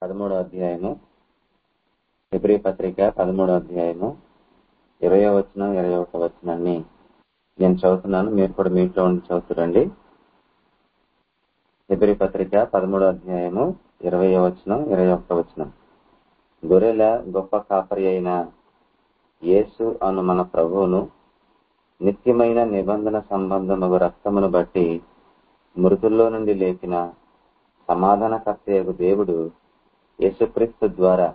పదమూడో అధ్యాయము ఫిబ్రి పత్రిక పదమూడో అధ్యాయము ఇరవై వచనం ఇరవై ఒకటో వచనాన్ని నేను చదువుతున్నాను మీరు కూడా మీట్లో ఉండి చదువుతురండి ఫిబ్రి పత్రిక పదమూడో అధ్యాయము ఇరవై వచనం ఇరవై ఒకటో వచనం గొర్రెల గొప్ప కాపరి అయిన యేసు అను మన ప్రభువును నిత్యమైన నిబంధన సంబంధము రక్తమును బట్టి మృతుల్లో నుండి లేపిన సమాధానకర్తయగు దేవుడు యేసుక్రీస్తు ద్వారా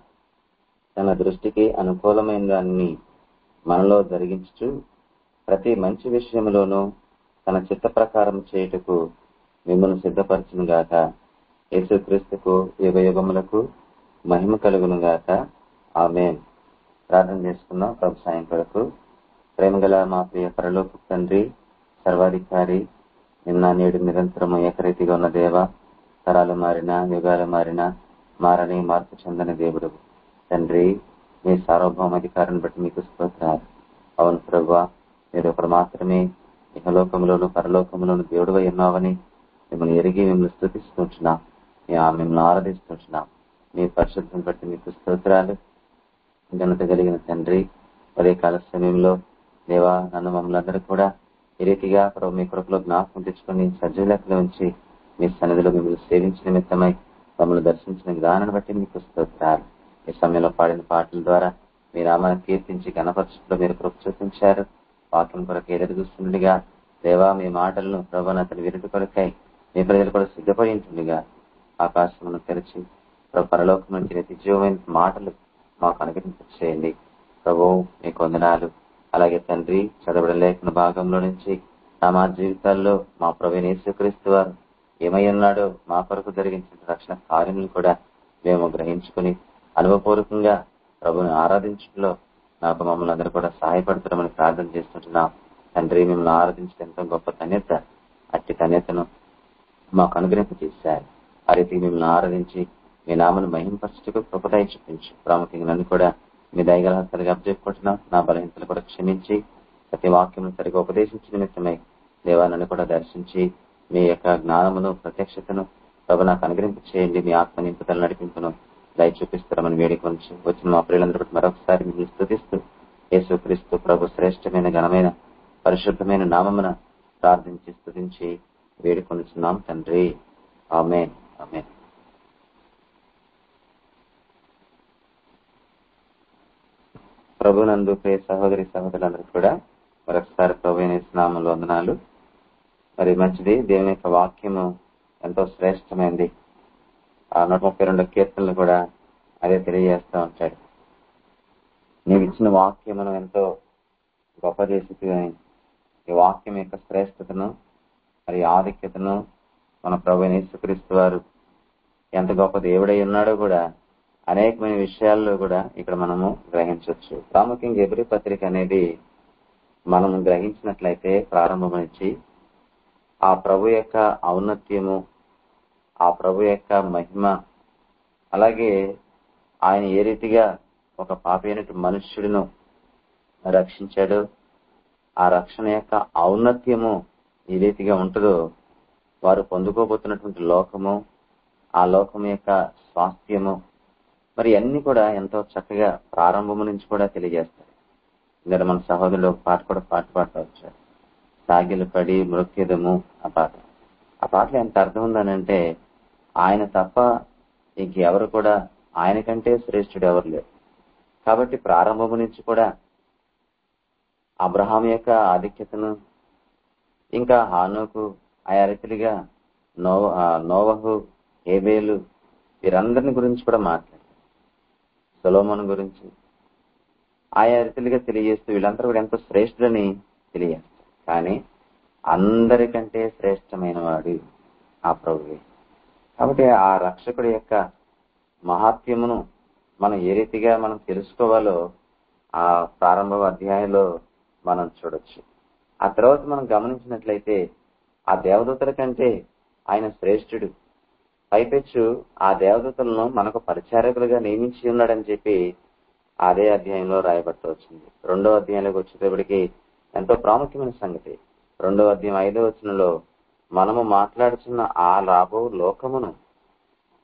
తన దృష్టికి అనుకూలమైన దాన్ని మనలో జరిగించుచు ప్రతి మంచి విషయంలోనూ తన చిత్త ప్రకారం చేయుటకు మిమ్మల్ని సిద్ధపరచును గాక యేసుక్రీస్తుకు యుగ యుగములకు మహిమ కలుగును గాక ఆమెన్ ప్రార్థన చేసుకున్నాం ప్రభు సాయం కొరకు ప్రేమగల మా ప్రియ పరలోక తండ్రి సర్వాధికారి నిన్న నేడు నిరంతరము ఏకరీతిగా ఉన్న దేవ తరాలు మారిన యుగాలు మారిన మారని మార్పు చెందని దేవుడు తండ్రి మీ సార్వభౌమాధికారాన్ని బట్టి మీకు స్తోత్రాలు అవును ప్రభు మీరు ఒకరు మాత్రమే ఇహలోకంలోను పరలోకంలోను దేవుడువై ఉన్నావని మిమ్మల్ని ఎరిగి మిమ్మల్ని స్థుతిస్తుంటున్నాం మిమ్మల్ని ఆరాధిస్తుంటున్నాం మీ పరిశుద్ధం బట్టి మీకు స్తోత్రాలు ఘనత కలిగిన తండ్రి అదే కాల సమయంలో దేవా నన్ను మమ్మల్ని అందరూ కూడా ఈ రీతిగా ప్రభు మీ కృపలో జ్ఞాపకం తెచ్చుకొని సజీలకులో ఉంచి మీ సన్నిధిలో మిమ్మల్ని సేవించిన నిమిత్తమై మమ్మల్ని దర్శించిన విధానాన్ని బట్టి మీకు స్తోత్రాలు ఈ సమయంలో పాడిన పాటల ద్వారా మీ నామాన్ని కీర్తించి గణపరచులో మీరు కృప చూపించారు వాక్యం కొరకు ఎదురు చూస్తుండగా దేవా మీ మాటలను ప్రభాన అతని విరుటి కొరకై మీ ప్రజలు కూడా సిద్ధపడి ఉంటుండగా ఆకాశమును తెరిచి ప్రభు పరలోకం నుంచి నిత్యజీవమైన మాటలు మాకు అనుగ్రహించేయండి ప్రభు మీకు వందనాలు అలాగే తండ్రి చదవడం లేఖన భాగంలో నుంచి మా జీవితాల్లో మా ప్రవీణ యేసుక్రీస్తు వారు ఏమై ఉన్నాడో మా కొరకు జరిగించిన రక్షణ కార్యములు కూడా మేము గ్రహించుకుని అనుభవపూర్వకంగా ప్రభుని ఆరాధించడంలో నాకు మమ్మల్ని అందరూ కూడా సహాయపడతామని ప్రార్థన చేస్తుంటున్నాం తండ్రి మిమ్మల్ని ఆరాధించడం ఎంతో గొప్ప ధన్యత అట్టి ధన్యతను మాకు అనుగ్రహింప చేశారు ఆ రీతి మిమ్మల్ని ఆరాధించి మీ నామను మహింపరచుటకు కృపదయ చూపించు ప్రాముఖ్యంగా నన్ను కూడా మీ దయగల సరిగా అప్పచెప్పుకుంటున్నాం నా బలహీనతలు కూడా క్షమించి ప్రతి వాక్యం సరిగా ఉపదేశించిన నిమిత్తమై దేవా నన్ను కూడా దర్శించి మీ యొక్క జ్ఞానమును ప్రత్యక్షతను ప్రభు నాకు అనుగ్రహింప చేయండి మీ ఆత్మ నింపుదల నడిపింపును దయ చూపిస్తారని వేడుకొంచి వచ్చిన మా ప్రియులందరూ మరొకసారి మిమ్మల్ని స్థుతిస్తూ యేసుక్రీస్తు ప్రభు శ్రేష్టమైన ఘనమైన పరిశుద్ధమైన నామమున ప్రార్థించి స్థుతించి వేడుకొనిచున్నాం తండ్రి ఆమె ఆమె ప్రభునందు ప్రియ సహోదరి సహోదరులందరూ కూడా మరొకసారి ప్రభు నామంలో వందనాలు మరి మంచిది దేవుని యొక్క వాక్యము ఎంతో శ్రేష్టమైంది ఆ నూట ముప్పై రెండు కీర్తనలు కూడా అదే తెలియజేస్తూ ఉంటాడు నీవు ఇచ్చిన వాక్యమును ఎంతో గొప్ప చేసి ఈ వాక్యం యొక్క శ్రేష్టతను మరి ఆధిక్యతను మన ప్రభు యేసుక్రీస్తు వారు ఎంత గొప్ప దేవుడై ఉన్నాడో కూడా అనేకమైన విషయాల్లో కూడా ఇక్కడ మనము గ్రహించవచ్చు ప్రాముఖ్యంగా ఎబ్రి పత్రిక అనేది మనం గ్రహించినట్లయితే ప్రారంభం నుంచి ఆ ప్రభు యొక్క ఔన్నత్యము ఆ ప్రభు యొక్క మహిమ అలాగే ఆయన ఏ రీతిగా ఒక పాపైనటు మనుష్యుడిను రక్షించాడు ఆ రక్షణ యొక్క ఔన్నత్యము ఏ రీతిగా ఉంటుందో వారు పొందుకోబోతున్నటువంటి లోకము ఆ లోకము యొక్క స్వాస్థ్యము మరి అన్ని కూడా ఎంతో చక్కగా ప్రారంభము నుంచి కూడా తెలియజేస్తారు ఇంకా మన సహోదరుడు ఒక పాట కూడా పాట పాడుతూ వచ్చారు సాగిలు పడి మృత్యుదము ఆ పాట ఆ పాటలో ఎంత అర్థం ఉందనంటే ఆయన తప్ప ఇంకెవరు కూడా ఆయన కంటే శ్రేష్ఠుడు ఎవరు లేరు కాబట్టి ప్రారంభము నుంచి కూడా అబ్రహాం యొక్క ఆధిక్యతను ఇంకా హానుకు ఆయా రీతిగా నోవ నోవహు ఏబేలు వీరందరిని గురించి కూడా మాట్లాడారు సొలోమన్ గురించి ఆయా రీతిగా తెలియజేస్తూ వీళ్ళందరూ కూడా ఎంతో శ్రేష్ఠులని తెలియజేస్తారు కానీ అందరికంటే శ్రేష్టమైన వాడు ఆ ప్రభువే కాబట్టి ఆ రక్షకుడి యొక్క మహాత్మ్యమును మనం ఏ రీతిగా మనం తెలుసుకోవాలో ఆ ప్రారంభ అధ్యాయంలో మనం చూడొచ్చు ఆ తర్వాత మనం గమనించినట్లయితే ఆ దేవదూతల కంటే ఆయన శ్రేష్ఠుడు పైపెచ్చు ఆ దేవదూతలను మనకు పరిచారకులుగా నియమించి ఉన్నాడని చెప్పి అదే అధ్యాయంలో రాయబట్ట వచ్చింది రెండో అధ్యాయంలోకి వచ్చేటప్పటికి ఎంతో ప్రాముఖ్యమైన సంగతి రెండో అధ్యాయం ఐదో వచనంలో మనము మాట్లాడుతున్న ఆ రాబో లోకమును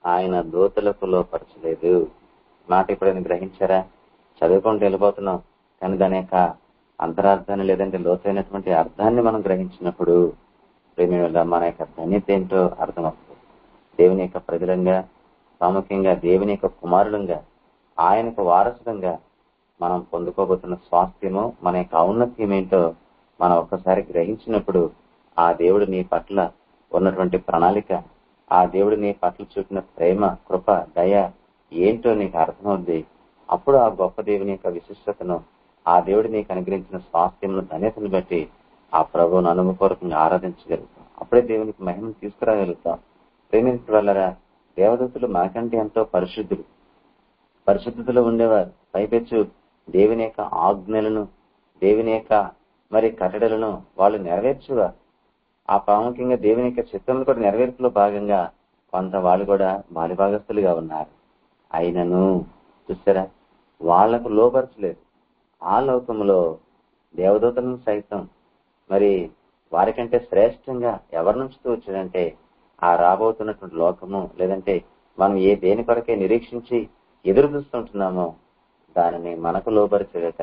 ఆయన దూతలకు లోపరచలేదు మాట ఎప్పుడైనా గ్రహించారా చదువుకుంటూ వెళ్ళిపోతున్నాం కానీ దాని యొక్క అంతరార్థాన్ని లేదంటే లోతైనటువంటి అర్థాన్ని మనం గ్రహించినప్పుడు ప్రేమి వల్ల మన యొక్క ధన్యత ఏంటో అర్థమవుతుంది దేవుని యొక్క ప్రజలంగా ప్రాముఖ్యంగా దేవుని యొక్క కుమారులంగా ఆయనకు వారసులంగా మనం పొందుకోబోతున్న స్వాస్థ్యము మన యొక్క ఔన్నత్యం ఏంటో మనం ఒక్కసారి గ్రహించినప్పుడు ఆ దేవుడు నీ పట్ల ఉన్నటువంటి ప్రణాళిక ఆ దేవుడు నీ పట్ల చూపిన ప్రేమ కృప దయ ఏంటో నీకు అర్థమవుద్ది అప్పుడు ఆ గొప్ప దేవుని యొక్క విశిష్టతను ఆ దేవుడు నీకు అనుగ్రహించిన స్వాస్థ్యమును ధన్యతను బట్టి ఆ ప్రభువును అనుభవపూర్వకంగా ఆరాధించగలుగుతాం అప్పుడే దేవునికి మహిమను తీసుకురాగలుగుతాం ప్రేమించడం వల్లరా దేవదూతులు మనకంటే ఎంతో పరిశుద్ధులు పరిశుద్ధతలో ఉండేవారు పైపెచ్చు దేవుని యొక్క ఆజ్ఞలను దేవుని యొక్క మరి కట్టడలను వాళ్ళు నెరవేర్చేవారు ఆ ప్రాముఖ్యంగా దేవుని యొక్క చిత్రంలో కూడా నెరవేర్పులో భాగంగా కొంత వాళ్ళు కూడా బాలిభాగస్తులుగా ఉన్నారు అయినను చూసారా వాళ్లకు లోపరచలేదు ఆ లోకంలో దేవదూతలను సైతం మరి వారికంటే శ్రేష్టంగా ఎవరి నుంచి వచ్చాడంటే ఆ రాబోతున్నటువంటి లోకము లేదంటే మనం ఏ దేని కొరకే నిరీక్షించి ఎదురు చూస్తుంటున్నామో దానిని మనకు లోపరిచేట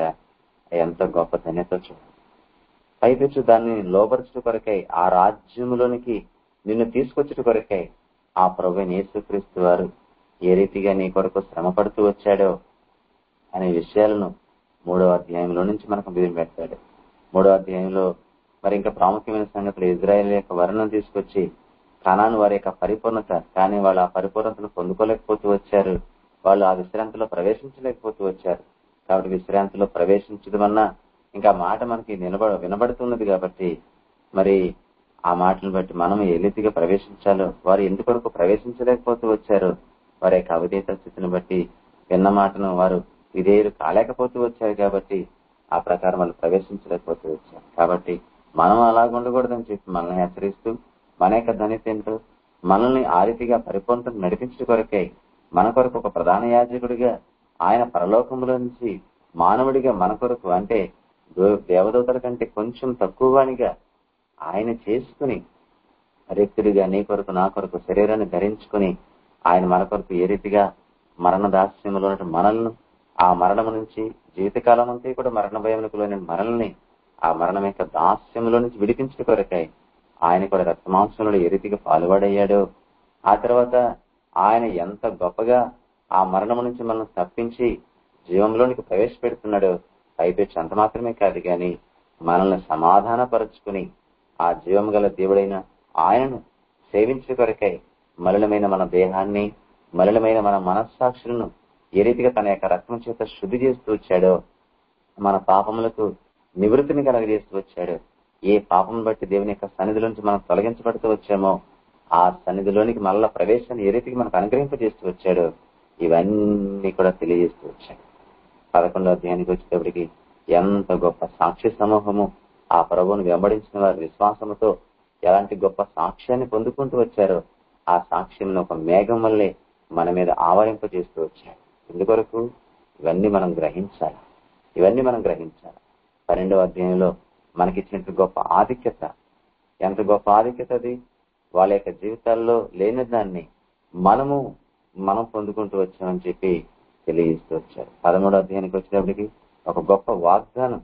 ఎంత గొప్ప ధన్యత చూడండి పైపెచ్చు దాన్ని లోపరచుట కొరకై ఆ రాజ్యములోనికి నిన్ను తీసుకొచ్చుట కొరకై ఆ ప్రభు యేసుక్రీస్తు వారు ఏ రీతిగా నీ కొరకు శ్రమ పడుతూ వచ్చాడో అనే విషయాలను మూడవ అధ్యాయంలో నుంచి మనకు బియ్యం పెడతాడు మూడవ అధ్యాయంలో మరి ఇంకా ప్రాముఖ్యమైన సంగతులు ఇజ్రాయెల్ యొక్క వర్ణం తీసుకొచ్చి కణాను వారి యొక్క పరిపూర్ణత కానీ వాళ్ళు ఆ పరిపూర్ణతను పొందుకోలేకపోతూ వచ్చారు వాళ్ళు ఆ విశ్రాంతిలో ప్రవేశించలేకపోతూ వచ్చారు కాబట్టి విశ్రాంతిలో ప్రవేశించడమన్నా ఇంకా మాట మనకి నిలబడ వినబడుతున్నది కాబట్టి మరి ఆ మాటలను బట్టి మనం ఏ రీతిగా ప్రవేశించాలో వారు ఎందుకొరకు ప్రవేశించలేకపోతూ వచ్చారు వారి యొక్క అవిధేత స్థితిని బట్టి విన్న మాటను వారు విధేయులు కాలేకపోతూ వచ్చారు కాబట్టి ఆ ప్రకారం వాళ్ళు ప్రవేశించలేకపోతూ వచ్చారు కాబట్టి మనం అలాగ ఉండకూడదని చెప్పి మనల్ని హెచ్చరిస్తూ మన యొక్క ధనిత ఏంటో మనల్ని ఆ రీతిగా పరిపూర్ణతను నడిపించే కొరకై మన కొరకు ఒక ప్రధాన యాజకుడిగా ఆయన పరలోకములో నుంచి మానవుడిగా మన కొరకు అంటే దేవదూతల కంటే కొంచెం తక్కువగానిగా ఆయన చేసుకుని వ్యక్తుడిగా నీ కొరకు నా కొరకు శరీరాన్ని ధరించుకుని ఆయన మన కొరకు ఏ రీతిగా మరణ దాస్యంలో మనల్ని ఆ మరణం నుంచి జీవితకాలం అంతా కూడా మరణ భయములకులోని మనల్ని ఆ మరణం యొక్క దాస్యంలో నుంచి విడిపించిన కొరకై ఆయన కూడా రక్తమాంసంలో ఏ రీతిగా పాల్పడయ్యాడో ఆ తర్వాత ఆయన ఎంత గొప్పగా ఆ మరణం నుంచి మనం తప్పించి జీవంలోనికి ప్రవేశపెడుతున్నాడో పైపెచ్చి అంత మాత్రమే కాదు గాని మనల్ని సమాధానపరుచుకుని ఆ జీవం గల దేవుడైన ఆయనను సేవించే కొరకై మలినమైన మన దేహాన్ని మలినమైన మన మనస్సాక్షులను ఏ రీతిగా తన యొక్క రక్తం చేత శుద్ధి చేస్తూ వచ్చాడో మన పాపములకు నివృత్తిని కలగజేస్తూ వచ్చాడు ఏ పాపం బట్టి దేవుని యొక్క సన్నిధిలోంచి మనం తొలగించబడుతూ వచ్చామో ఆ సన్నిధిలోనికి మళ్ళా ప్రవేశాన్ని ఏ రీతికి మనకు అనుగ్రహింపజేస్తూ వచ్చాడో ఇవన్నీ కూడా తెలియజేస్తూ వచ్చాడు పదకొండో అధ్యాయానికి వచ్చేటప్పటికి ఎంత గొప్ప సాక్షి సమూహము ఆ ప్రభువును వెంబడించిన వారి విశ్వాసముతో ఎలాంటి గొప్ప సాక్ష్యాన్ని పొందుకుంటూ వచ్చారో ఆ సాక్ష్యం ఒక మేఘం వల్లే మన మీద ఆవరింపజేస్తూ వచ్చాడు ఎందుకొరకు ఇవన్నీ మనం గ్రహించాలి ఇవన్నీ మనం గ్రహించాలి పన్నెండవ అధ్యాయంలో మనకిచ్చినట్టు గొప్ప ఆధిక్యత ఎంత గొప్ప ఆధిక్యత అది వాళ్ళ యొక్క జీవితాల్లో లేని దాన్ని మనము మనం పొందుకుంటూ వచ్చామని చెప్పి తెలియజేస్తూ వచ్చారు పదమూడో అధ్యాయానికి వచ్చేటప్పటికి ఒక గొప్ప వాగ్దానం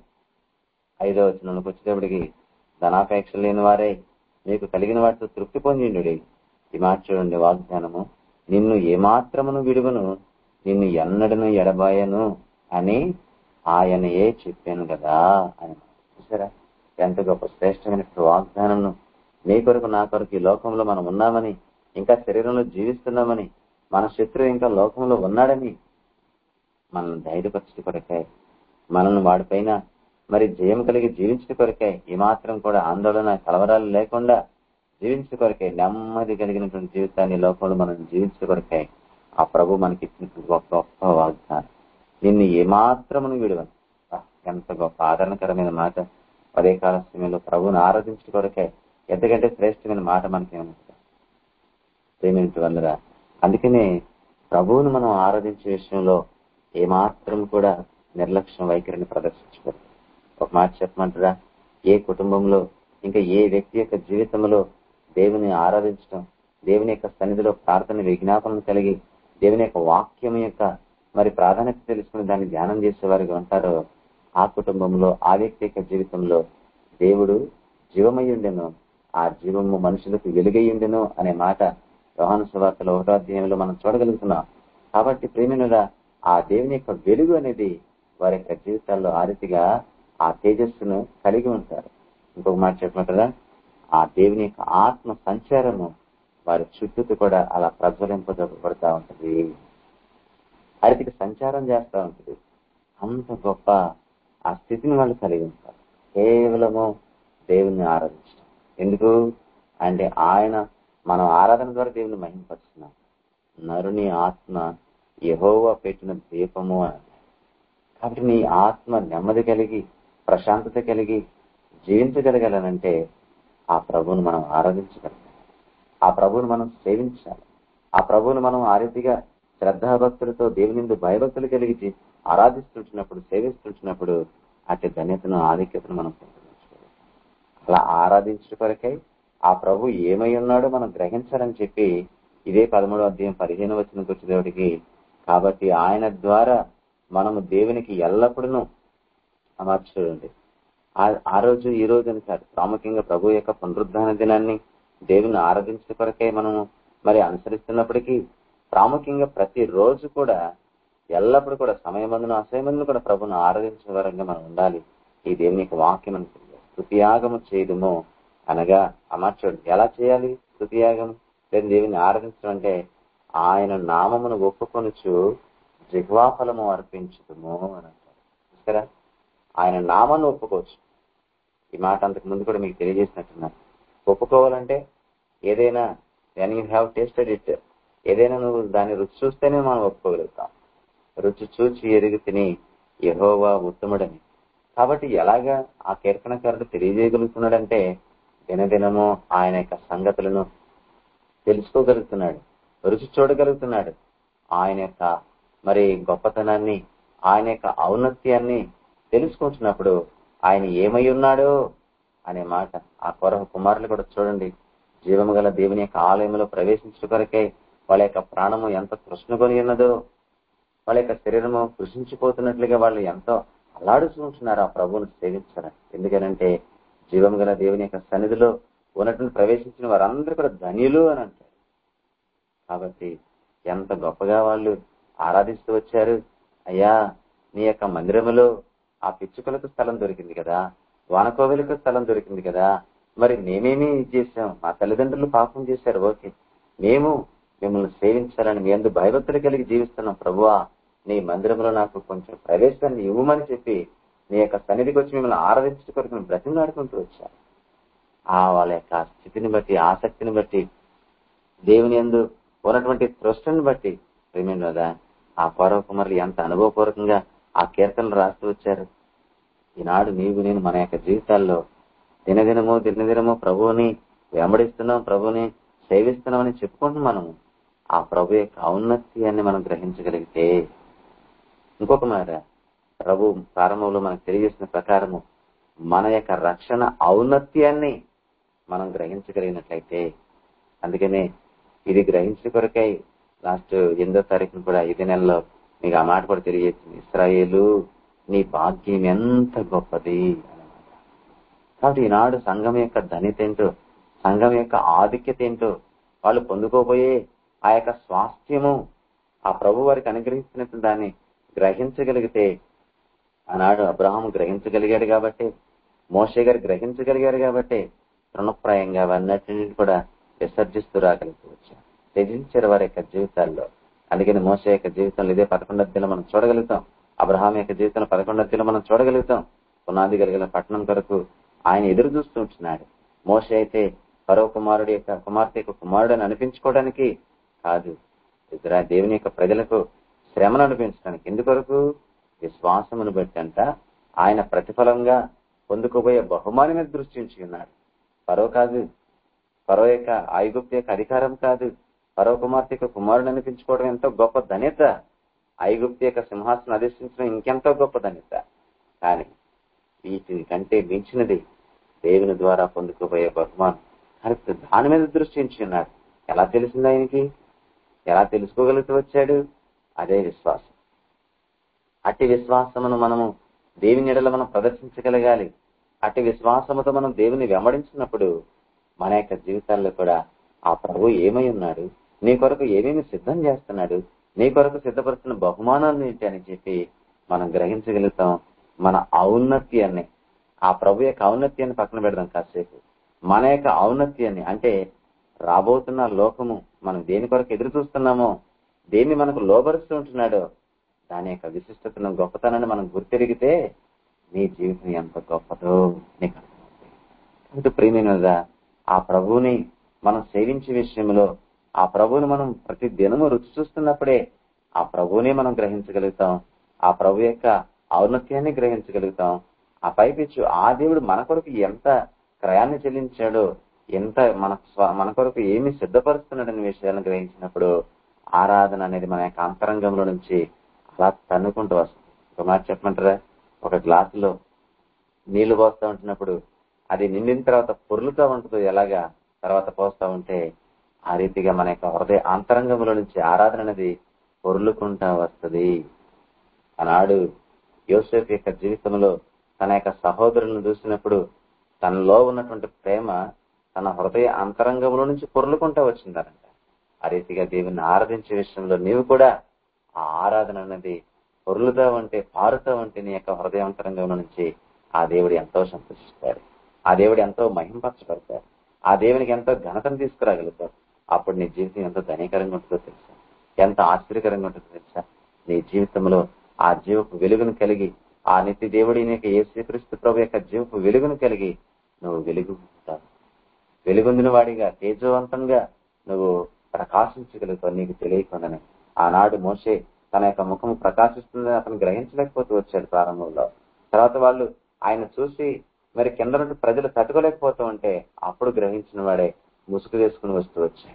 ఐదో వచనంలోకి వచ్చేటప్పటికి ధనాపేక్ష లేని వారే మీకు కలిగిన వాటితో తృప్తి పొందిండు ఈ మాట చూడండి వాగ్దానము నిన్ను ఏమాత్రమును విడువను నిన్ను ఎన్నడను ఎడబాయను అని ఆయనయే చెప్పాను కదా అని చూసారా ఎంత గొప్ప శ్రేష్టమైన వాగ్దానం నీ కొరకు నా కొరకు ఈ లోకంలో మనం ఉన్నామని ఇంకా శరీరంలో జీవిస్తున్నామని మన శత్రువు ఇంకా లోకంలో ఉన్నాడని మనల్ని ధైర్యపరచు కొరకాయ మనల్ని వాడిపైన మరి జయం కలిగి జీవించడం కొరకే ఏమాత్రం కూడా ఆందోళన కలవరాలు లేకుండా జీవించడం కొరకే నెమ్మది కలిగినటువంటి జీవితాన్ని లోకంలో మనం జీవించడం కొరకే ఆ ప్రభు మనకి ఇచ్చిన గొప్ప గొప్ప వాగ్దానం నిన్ను ఏమాత్రమును విడవను ఎంత గొప్ప ఆదరణకరమైన మాట పదే కాల సమయంలో ప్రభువుని ఆరాధించడం కొరకే ఎంతకంటే శ్రేష్టమైన మాట మనకి ఏమవుతుంది ప్రేమించు వల్లరా అందుకనే ప్రభువును మనం ఆరాధించే విషయంలో ఏమాత్రం కూడా నిర్లక్ష్యం వైఖరిని ప్రదర్శించకూడదు ఒక మాట చెప్పమంటారా ఏ కుటుంబంలో ఇంకా ఏ వ్యక్తి యొక్క జీవితంలో దేవుని ఆరాధించడం దేవుని యొక్క సన్నిధిలో ప్రార్థన విజ్ఞాపనలు కలిగి దేవుని యొక్క వాక్యం యొక్క మరి ప్రాధాన్యత తెలుసుకుని దాన్ని ధ్యానం చేసేవారిగా ఉంటారో ఆ కుటుంబంలో ఆ వ్యక్తి యొక్క జీవితంలో దేవుడు జీవమయ్యుండెను ఆ జీవము మనుషులకు వెలుగయ్యుండెను అనే మాట యోహాను సువార్తలో ఒకటో అధ్యాయంలో మనం చూడగలుగుతున్నాం కాబట్టి ప్రేమినుల ఆ దేవుని యొక్క వెలుగు అనేది వారి యొక్క జీవితాల్లో ఆ రీతిగా ఆ తేజస్సును కలిగి ఉంటారు ఇంకొక మాట చెప్పమంటారా ఆ దేవుని యొక్క ఆత్మ సంచారము వారి చుట్టూ కూడా అలా ప్రజ్వలింపబడతా ఉంటుంది ఆ రీతికి సంచారం చేస్తూ ఉంటుంది అంత గొప్ప ఆ స్థితిని వాళ్ళు కలిగి ఉంటారు కేవలము దేవుని ఆరాధించడం ఎందుకు అంటే ఆయన మనం ఆరాధన ద్వారా దేవుని మహింపరుస్తున్నాం నరుని ఆత్మ యహోవా పెట్టిన దీపము అని కాబట్టి నీ ఆత్మ నెమ్మది కలిగి ప్రశాంతత కలిగి జీవించగలగాలనంటే ఆ ప్రభువును మనం ఆరాధించగలగాలి ఆ ప్రభువును మనం సేవించాలి ఆ ప్రభువును మనం ఆ రీతిగా శ్రద్ధాభక్తులతో దేవుని నుండి భయభక్తులు కలిగి ఆరాధిస్తుంటున్నప్పుడు సేవిస్తుంటున్నప్పుడు అటు ధన్యతను ఆధిక్యతను మనం పొందుకోవాలి అలా ఆరాధించడం కొరకై ఆ ప్రభు ఏమై ఉన్నాడో మనం గ్రహించాలని చెప్పి ఇదే పదమూడో అధ్యాయం పదిహేను వచ్చిన వచ్చేటప్పటికి కాబట్టి ఆయన ద్వారా మనము దేవునికి ఎల్లప్పుడూ అమర్చుండి ఆ రోజు ఈ రోజు అని కాదు ప్రాముఖ్యంగా ప్రభు యొక్క పునరుద్ధాన దినాన్ని దేవుని ఆరాధించే కొరకే మనము మరి అనుసరిస్తున్నప్పటికీ ప్రాముఖ్యంగా ప్రతి రోజు కూడా ఎల్లప్పుడూ కూడా సమయమందును అసమయందును కూడా ప్రభును ఆరాధించే వరంగా మనం ఉండాలి ఈ దేవుని యొక్క వాక్యం అనుకుంది స్థుతియాగము చేయడము అనగా అమర్చండి ఎలా చేయాలి స్థుతియాగం లేదా దేవుని ఆరాధించడం అంటే ఆయన నామమును ఒప్పుకొనుచు జిహ్వాఫలము అర్పించడము అని అంటారు చూసారా ఆయన నామాన్ని ఒప్పుకోవచ్చు ఈ మాట అంతకు ముందు కూడా మీకు తెలియజేసినట్టున్నా ఒప్పుకోవాలంటే ఏదైనా when you have tasted it ఏదైనా నువ్వు దాన్ని రుచి చూస్తేనే మనం ఒప్పుకోగలుగుతాం రుచి చూచి ఎరుగు తిని యహోవా ఉత్తముడని కాబట్టి ఎలాగా ఆ కీర్తనకారుడు తెలియజేయగలుగుతున్నాడంటే దినదినము ఆయన యొక్క సంగతులను తెలుసుకోగలుగుతున్నాడు రుచి చూడగలుగుతున్నాడు ఆయన యొక్క మరి గొప్పతనాన్ని ఆయన యొక్క ఔన్నత్యాన్ని తెలుసుకుంటున్నప్పుడు ఆయన ఏమై ఉన్నాడో అనే మాట ఆ కొరహ కుమారులు కూడా చూడండి జీవము గల దేవుని యొక్క ఆలయంలో ప్రవేశించడం కొరకే వాళ్ళ యొక్క ప్రాణము ఎంత కృష్ణకొని ఉన్నదో వాళ్ళ యొక్క శరీరము కృషించిపోతున్నట్లుగా వాళ్ళు ఎంతో అల్లాడుచుకుంటున్నారు ఆ ప్రభువును సేవించారు ఎందుకనంటే జీవం గల దేవుని యొక్క సన్నిధిలో ఉన్నటువంటి ప్రవేశించిన వారందరూ కూడా ధన్యులు అని అంటారు కాబట్టి ఎంత గొప్పగా వాళ్ళు ఆరాధిస్తూ వచ్చారు అయ్యా నీ యొక్క మందిరములో ఆ పిచ్చుకలకు స్థలం దొరికింది కదా వానకోవెలకు స్థలం దొరికింది కదా మరి మేమేమి చేశాం మా తల్లిదండ్రులు పాపం చేశారు ఓకే మేము మిమ్మల్ని సేవించాలని మీ అందు భయభక్తులు కలిగి జీవిస్తున్నాం ప్రభువా నీ మందిరంలో నాకు కొంచెం ప్రవేశాన్ని ఇవ్వమని చెప్పి నీ యొక్క సన్నిధికి వచ్చి మిమ్మల్ని ఆరాధించడం కొరకు మేము బ్రతిమలాడుకుంటూ వచ్చాం ఆ వాళ్ళ యొక్క స్థితిని బట్టి ఆసక్తిని బట్టి దేవుని ఎందు ఉన్నటువంటి తృష్టని బట్టి ప్రేమేంద్రదా ఆ పౌరవ కుమారులు ఎంత అనుభవపూర్వకంగా ఆ కీర్తనలు రాస్తూ వచ్చారు ఈనాడు నీవు నేను మన యొక్క జీవితాల్లో దినదినము దినదినము ప్రభువుని వెంబడిస్తున్నాం ప్రభుని సేవిస్తున్నామని చెప్పుకుంటున్నాం మనము ఆ ప్రభు యొక్క ఔన్నత్యాన్ని మనం గ్రహించగలిగితే ఇంకొక మాట ప్రభు ప్రారంభంలో మనకు తెలియజేసిన ప్రకారము మన యొక్క రక్షణ ఔన్నత్యాన్ని మనం గ్రహించగలిగినట్లయితే అందుకనే ఇది గ్రహించే కొరకై లాస్ట్ ఎనిమిదో తారీఖున కూడా ఇదే నెలలో మీకు ఆ మాట కూడా తెలియజేసింది ఇస్రాయేలు నీ భాగ్యం ఎంత గొప్పది కాబట్టి ఈనాడు సంఘం యొక్క ధనిత ఏంటో సంఘం యొక్క ఆధిక్యత ఏంటో వాళ్ళు పొందుకోబోయే ఆ యొక్క స్వాస్థ్యము ఆ ప్రభు వారికి అనుగ్రహిస్తున్నట్టు దాన్ని గ్రహించగలిగితే ఆనాడు అబ్రహాం గ్రహించగలిగాడు కాబట్టి మోషే గారు గ్రహించగలిగారు కాబట్టి తృణప్రాయంగా అవన్నిటిని కూడా విసర్జిస్తూ రాగలుగుతూ వచ్చారు త్యజించారు వారి యొక్క జీవితాల్లో అందుకని మోస యొక్క జీవితంలో ఇదే పదకొండో మనం చూడగలుగుతాం అబ్రహాం యొక్క జీవితంలో పదకొండో మనం చూడగలుగుతాం పునాది కలిగిన పట్టణం కొరకు ఆయన ఎదురు చూస్తూ ఉంటున్నాడు మోస అయితే పరో కుమారుడు యొక్క కుమార్తె యొక్క కుమారుడు అని అనిపించుకోవడానికి కాదు ఇతర దేవుని యొక్క ప్రజలకు శ్రమను అనిపించడానికి ఎందుకొరకు విశ్వాసమును బట్టి అంట ఆయన ప్రతిఫలంగా పొందుకోబోయే బహుమాని మీద దృష్టించి ఉన్నాడు పరో కాదు పరో యొక్క ఐగుప్తు యొక్క అధికారం కాదు పరో కుమార్తె యొక్క కుమారుడు అనిపించుకోవడం ఎంతో గొప్ప ధన్యత ఐగుప్తు యొక్క సింహాసనం అధిష్ఠించడం ఇంకెంతో గొప్ప ధన్యత కానీ వీటి కంటే మించినది దేవుని ద్వారా పొందుకోబోయే బహుమానం కానీ దాని మీద దృష్టించి ఉన్నాడు ఎలా తెలిసింది ఆయనకి ఎలా తెలుసుకోగలుగుతూ వచ్చాడు అదే విశ్వాసం అట్టి విశ్వాసమును మనము దేవుని ఎడల మనం ప్రదర్శించగలగాలి అట్టి విశ్వాసముతో మనం దేవుని వెంబడించినప్పుడు మన యొక్క జీవితాల్లో కూడా ఆ ప్రభు ఏమై ఉన్నాడు నీ కొరకు ఏమేమి సిద్ధం చేస్తున్నాడు నీ కొరకు సిద్ధపరుస్తున్న బహుమానాలు ఏంటి అని చెప్పి మనం గ్రహించగలుగుతాం మన ఔన్నత్యాన్ని ఆ ప్రభు యొక్క ఔన్నత్యాన్ని పక్కన పెడదాం కాసేపు మన యొక్క ఔన్నత్యాన్ని అంటే రాబోతున్న లోకము మనం దేని కొరకు ఎదురు చూస్తున్నామో దేన్ని మనకు లోబరుస్తూ ఉంటున్నాడో దాని యొక్క విశిష్టతను గొప్పతనాన్ని మనం గుర్తెరిగితే నీ జీవితం ఎంత గొప్పదో నీకు అర్థమవుతుంది కాబట్టి ప్రియమైనదా ఆ ప్రభువుని మనం సేవించే విషయంలో ఆ ప్రభువుని మనం ప్రతి దినము రుచి చూస్తున్నప్పుడే ఆ ప్రభువుని మనం గ్రహించగలుగుతాం ఆ ప్రభు యొక్క ఔన్నత్యాన్ని గ్రహించగలుగుతాం ఆ పైపిచ్చు ఆ దేవుడు మన కొరకు ఎంత క్రయాన్ని చెల్లించాడో ఎంత మన స్వ- మన కొరకు ఏమి సిద్ధపరుస్తున్నాడనే విషయాలను గ్రహించినప్పుడు ఆరాధన అనేది మన యొక్క అంతరంగంలో నుంచి అలా తన్నుకుంటూ వస్తుంది ఒక మాట చెప్పమంటారా ఒక గ్లాసులో నీళ్లు పోస్తా ఉంటున్నప్పుడు అది నిండిన తర్వాత పొర్లుతా ఉంటుంది ఎలాగా తర్వాత పోస్తా ఉంటే ఆ రీతిగా మన యొక్క హృదయ అంతరంగంలో నుంచి ఆరాధన అనేది పొర్లుకుంటా వస్తుంది ఆనాడు యోసేఫ్ యొక్క జీవితంలో తన యొక్క సహోదరులను చూసినప్పుడు తనలో ఉన్నటువంటి ప్రేమ తన హృదయ అంతరంగంలో నుంచి పొర్లుకుంటా వచ్చిందనంట ఆ రీతిగా దేవుని ఆరాధించే విషయంలో నీవు కూడా ఆ ఆరాధన అనేది పొర్లుతా ఉంటే పారుతా ఉంటే నీ యొక్క హృదయ అంతరంగంలో నుంచి ఆ దేవుడు ఎంతో సంతోషిస్తాడు ఆ దేవుడు ఎంతో మహింపరచబడతాడు ఆ దేవునికి ఎంతో ఘనతను తీసుకురాగలుగుతాడు అప్పుడు నీ జీవితం ఎంతో ధనీకరంగా ఉంటుందో తెలుసా ఎంత ఆశ్చర్యకరంగా ఉంటుందో తెలుసా నీ జీవితంలో ఆ జీవపు వెలుగును కలిగి ఆ నిత్య దేవుడి నీకు యేసుక్రీస్తు ప్రభు యొక్క జీవపు వెలుగును కలిగి నువ్వు వెలుగు ఉంటావు వెలుగొందిన వాడిగా తేజవంతంగా నువ్వు ప్రకాశించగలుగుతావు నీకు తెలియకుండానే ఆనాడు మోసే తన యొక్క ముఖం ప్రకాశిస్తుందని అతను గ్రహించలేకపోతూ వచ్చాడు ప్రారంభంలో తర్వాత వాళ్ళు ఆయన చూసి మరి కింద నుండి ప్రజలు తట్టుకోలేకపోతూ ఉంటే అప్పుడు గ్రహించిన వాడే ముసుగు వేసుకుని వస్తూ వచ్చాయి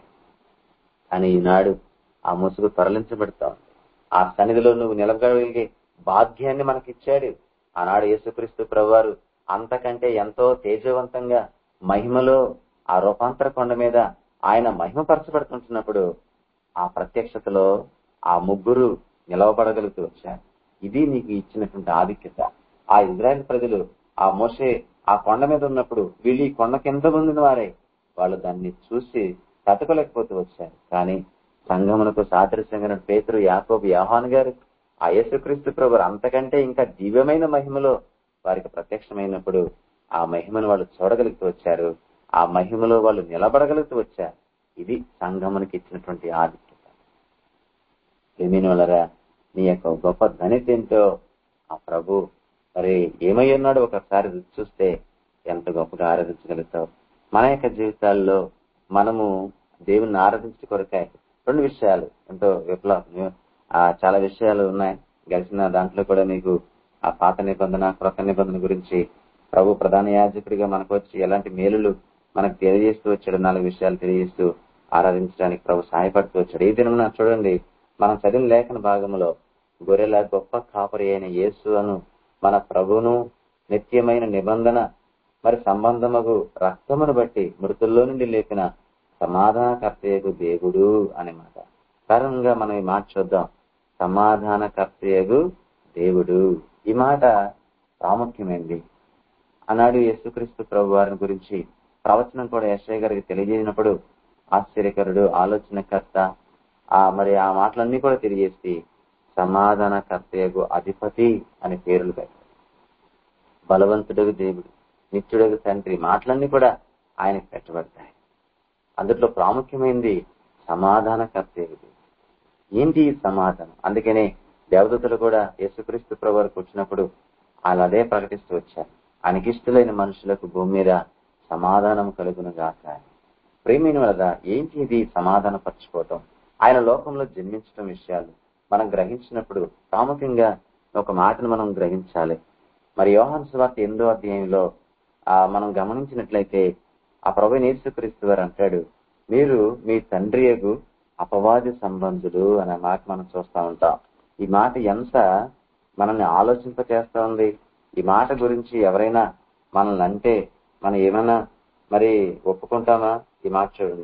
కానీ ఈనాడు ఆ ముసుగు తరలించబడతా ఉంది ఆ సన్నిధిలో నువ్వు నిలబడగలిగే భాగ్యాన్ని మనకిచ్చాడు ఆనాడు యేసుక్రీస్తు ప్రభువారు అంతకంటే ఎంతో తేజవంతంగా మహిమలో ఆ రూపాంతర కొండ మీద ఆయన మహిమపరచబడుతుంటున్నప్పుడు ఆ ప్రత్యక్షతలో ఆ ముగ్గురు నిలవబడగలుగుతూ వచ్చారు ఇది నీకు ఇచ్చినటువంటి ఆధిక్యత ఆ ఇజ్రాయెల్ ప్రజలు ఆ మోసే ఆ కొండ మీద ఉన్నప్పుడు వీళ్ళు ఈ కొండ కింద పొందిన వారే వాళ్ళు దాన్ని చూసి తట్టుకోలేకపోతూ వచ్చారు కానీ సంఘమునకు సాదృశ్యంగా పేతురు యాకోబు యాహాన్ గారు ఆ యేసుక్రీస్తు ప్రభు అంతకంటే ఇంకా దివ్యమైన మహిమలో వారికి ప్రత్యక్షమైనప్పుడు ఆ మహిమను వాళ్ళు చూడగలుగుతూ వచ్చారు ఆ మహిమలో వాళ్ళు నిలబడగలుగుతూ వచ్చారు ఇది సంఘమునికి ఇచ్చినటువంటి ఆధిక్యత ఏమీని వాళ్ళరా నీ యొక్క గొప్ప ధనిత ఏంటో ఆ ప్రభు మరి ఏమై ఉన్నాడు ఒకసారి రుచి చూస్తే ఎంత గొప్పగా ఆరాధించగలుగుతావు మన యొక్క జీవితాల్లో మనము దేవుణ్ణి ఆరాధించే కొరకాయ రెండు విషయాలు ఎంతో విప్లవం ఆ చాలా విషయాలు ఉన్నాయి గడిచిన దాంట్లో కూడా మీకు ఆ పాత నిబంధన క్రొత్త నిబంధన గురించి ప్రభు ప్రధాన యాజకుడిగా మనకు వచ్చి ఎలాంటి మేలులు మనకు తెలియజేస్తూ వచ్చాడు నాలుగు విషయాలు తెలియజేస్తూ ఆరాధించడానికి ప్రభు సహాయపడుతూ వచ్చాడు ఈ దినమున చూడండి మనం చదివిన లేఖన భాగంలో గొర్రెల గొప్ప కాపరి అయిన యేసు అను మన ప్రభును నిత్యమైన నిబంధన మరి సంబంధమగు రక్తమును బట్టి మృతుల్లో నుండి లేపిన సమాధానకర్తయగు దేవుడు అనే మాట కారణంగా మనం ఈ మాట చూద్దాం సమాధానకర్తయగు దేవుడు ఈ మాట ప్రాముఖ్యమైంది ఆనాడు యేసుక్రీస్తు ప్రభు వారిని గురించి ప్రవచనం కూడా యశ్వయ్య గారికి తెలియజేసినప్పుడు ఆశ్చర్యకరుడు ఆలోచనకర్త ఆ మరి ఆ మాటలన్నీ కూడా తెలియజేసి సమాధానకర్తయగు అధిపతి అనే పేర్లు పెట్టారు బలవంతుడగు దేవుడు నిత్యుడగు తండ్రి మాటలన్నీ కూడా ఆయనకు పెట్టబడతాయి అందులో ప్రాముఖ్యమైనది సమాధానకర్తయగు దేవుడు ఏంటి ఈ సమాధానం అందుకనే దేవదూతలు కూడా యేసుక్రీస్తు ప్రభు వారికి వచ్చినప్పుడు వాళ్ళు అదే ప్రకటిస్తూ వచ్చారు అనికిష్టులైన మనుషులకు భూమి మీద సమాధానం కలుగును గాక ప్రేమిని వలద ఏంటి ఇది సమాధాన పరచుకోవటం ఆయన లోకంలో జన్మించడం విషయాలు మనం గ్రహించినప్పుడు ప్రాముఖ్యంగా ఒక మాటను మనం గ్రహించాలి మరి యోహాన్ సువార్త ఎనిమిదో అధ్యాయంలో ఆ మనం గమనించినట్లయితే ఆ ప్రభు యేసుక్రీస్తు వారు అంటాడు మీరు మీ తండ్రి యగు అపవాది సంబంధులు అనే మాట మనం చూస్తా ఉంటాం ఈ మాట ఎంత మనల్ని ఆలోచింప చేస్తా ఉంది ఈ మాట గురించి ఎవరైనా మనల్ని అంటే మనం ఏమైనా మరి ఒప్పుకుంటామా ఈ మాట చూడండి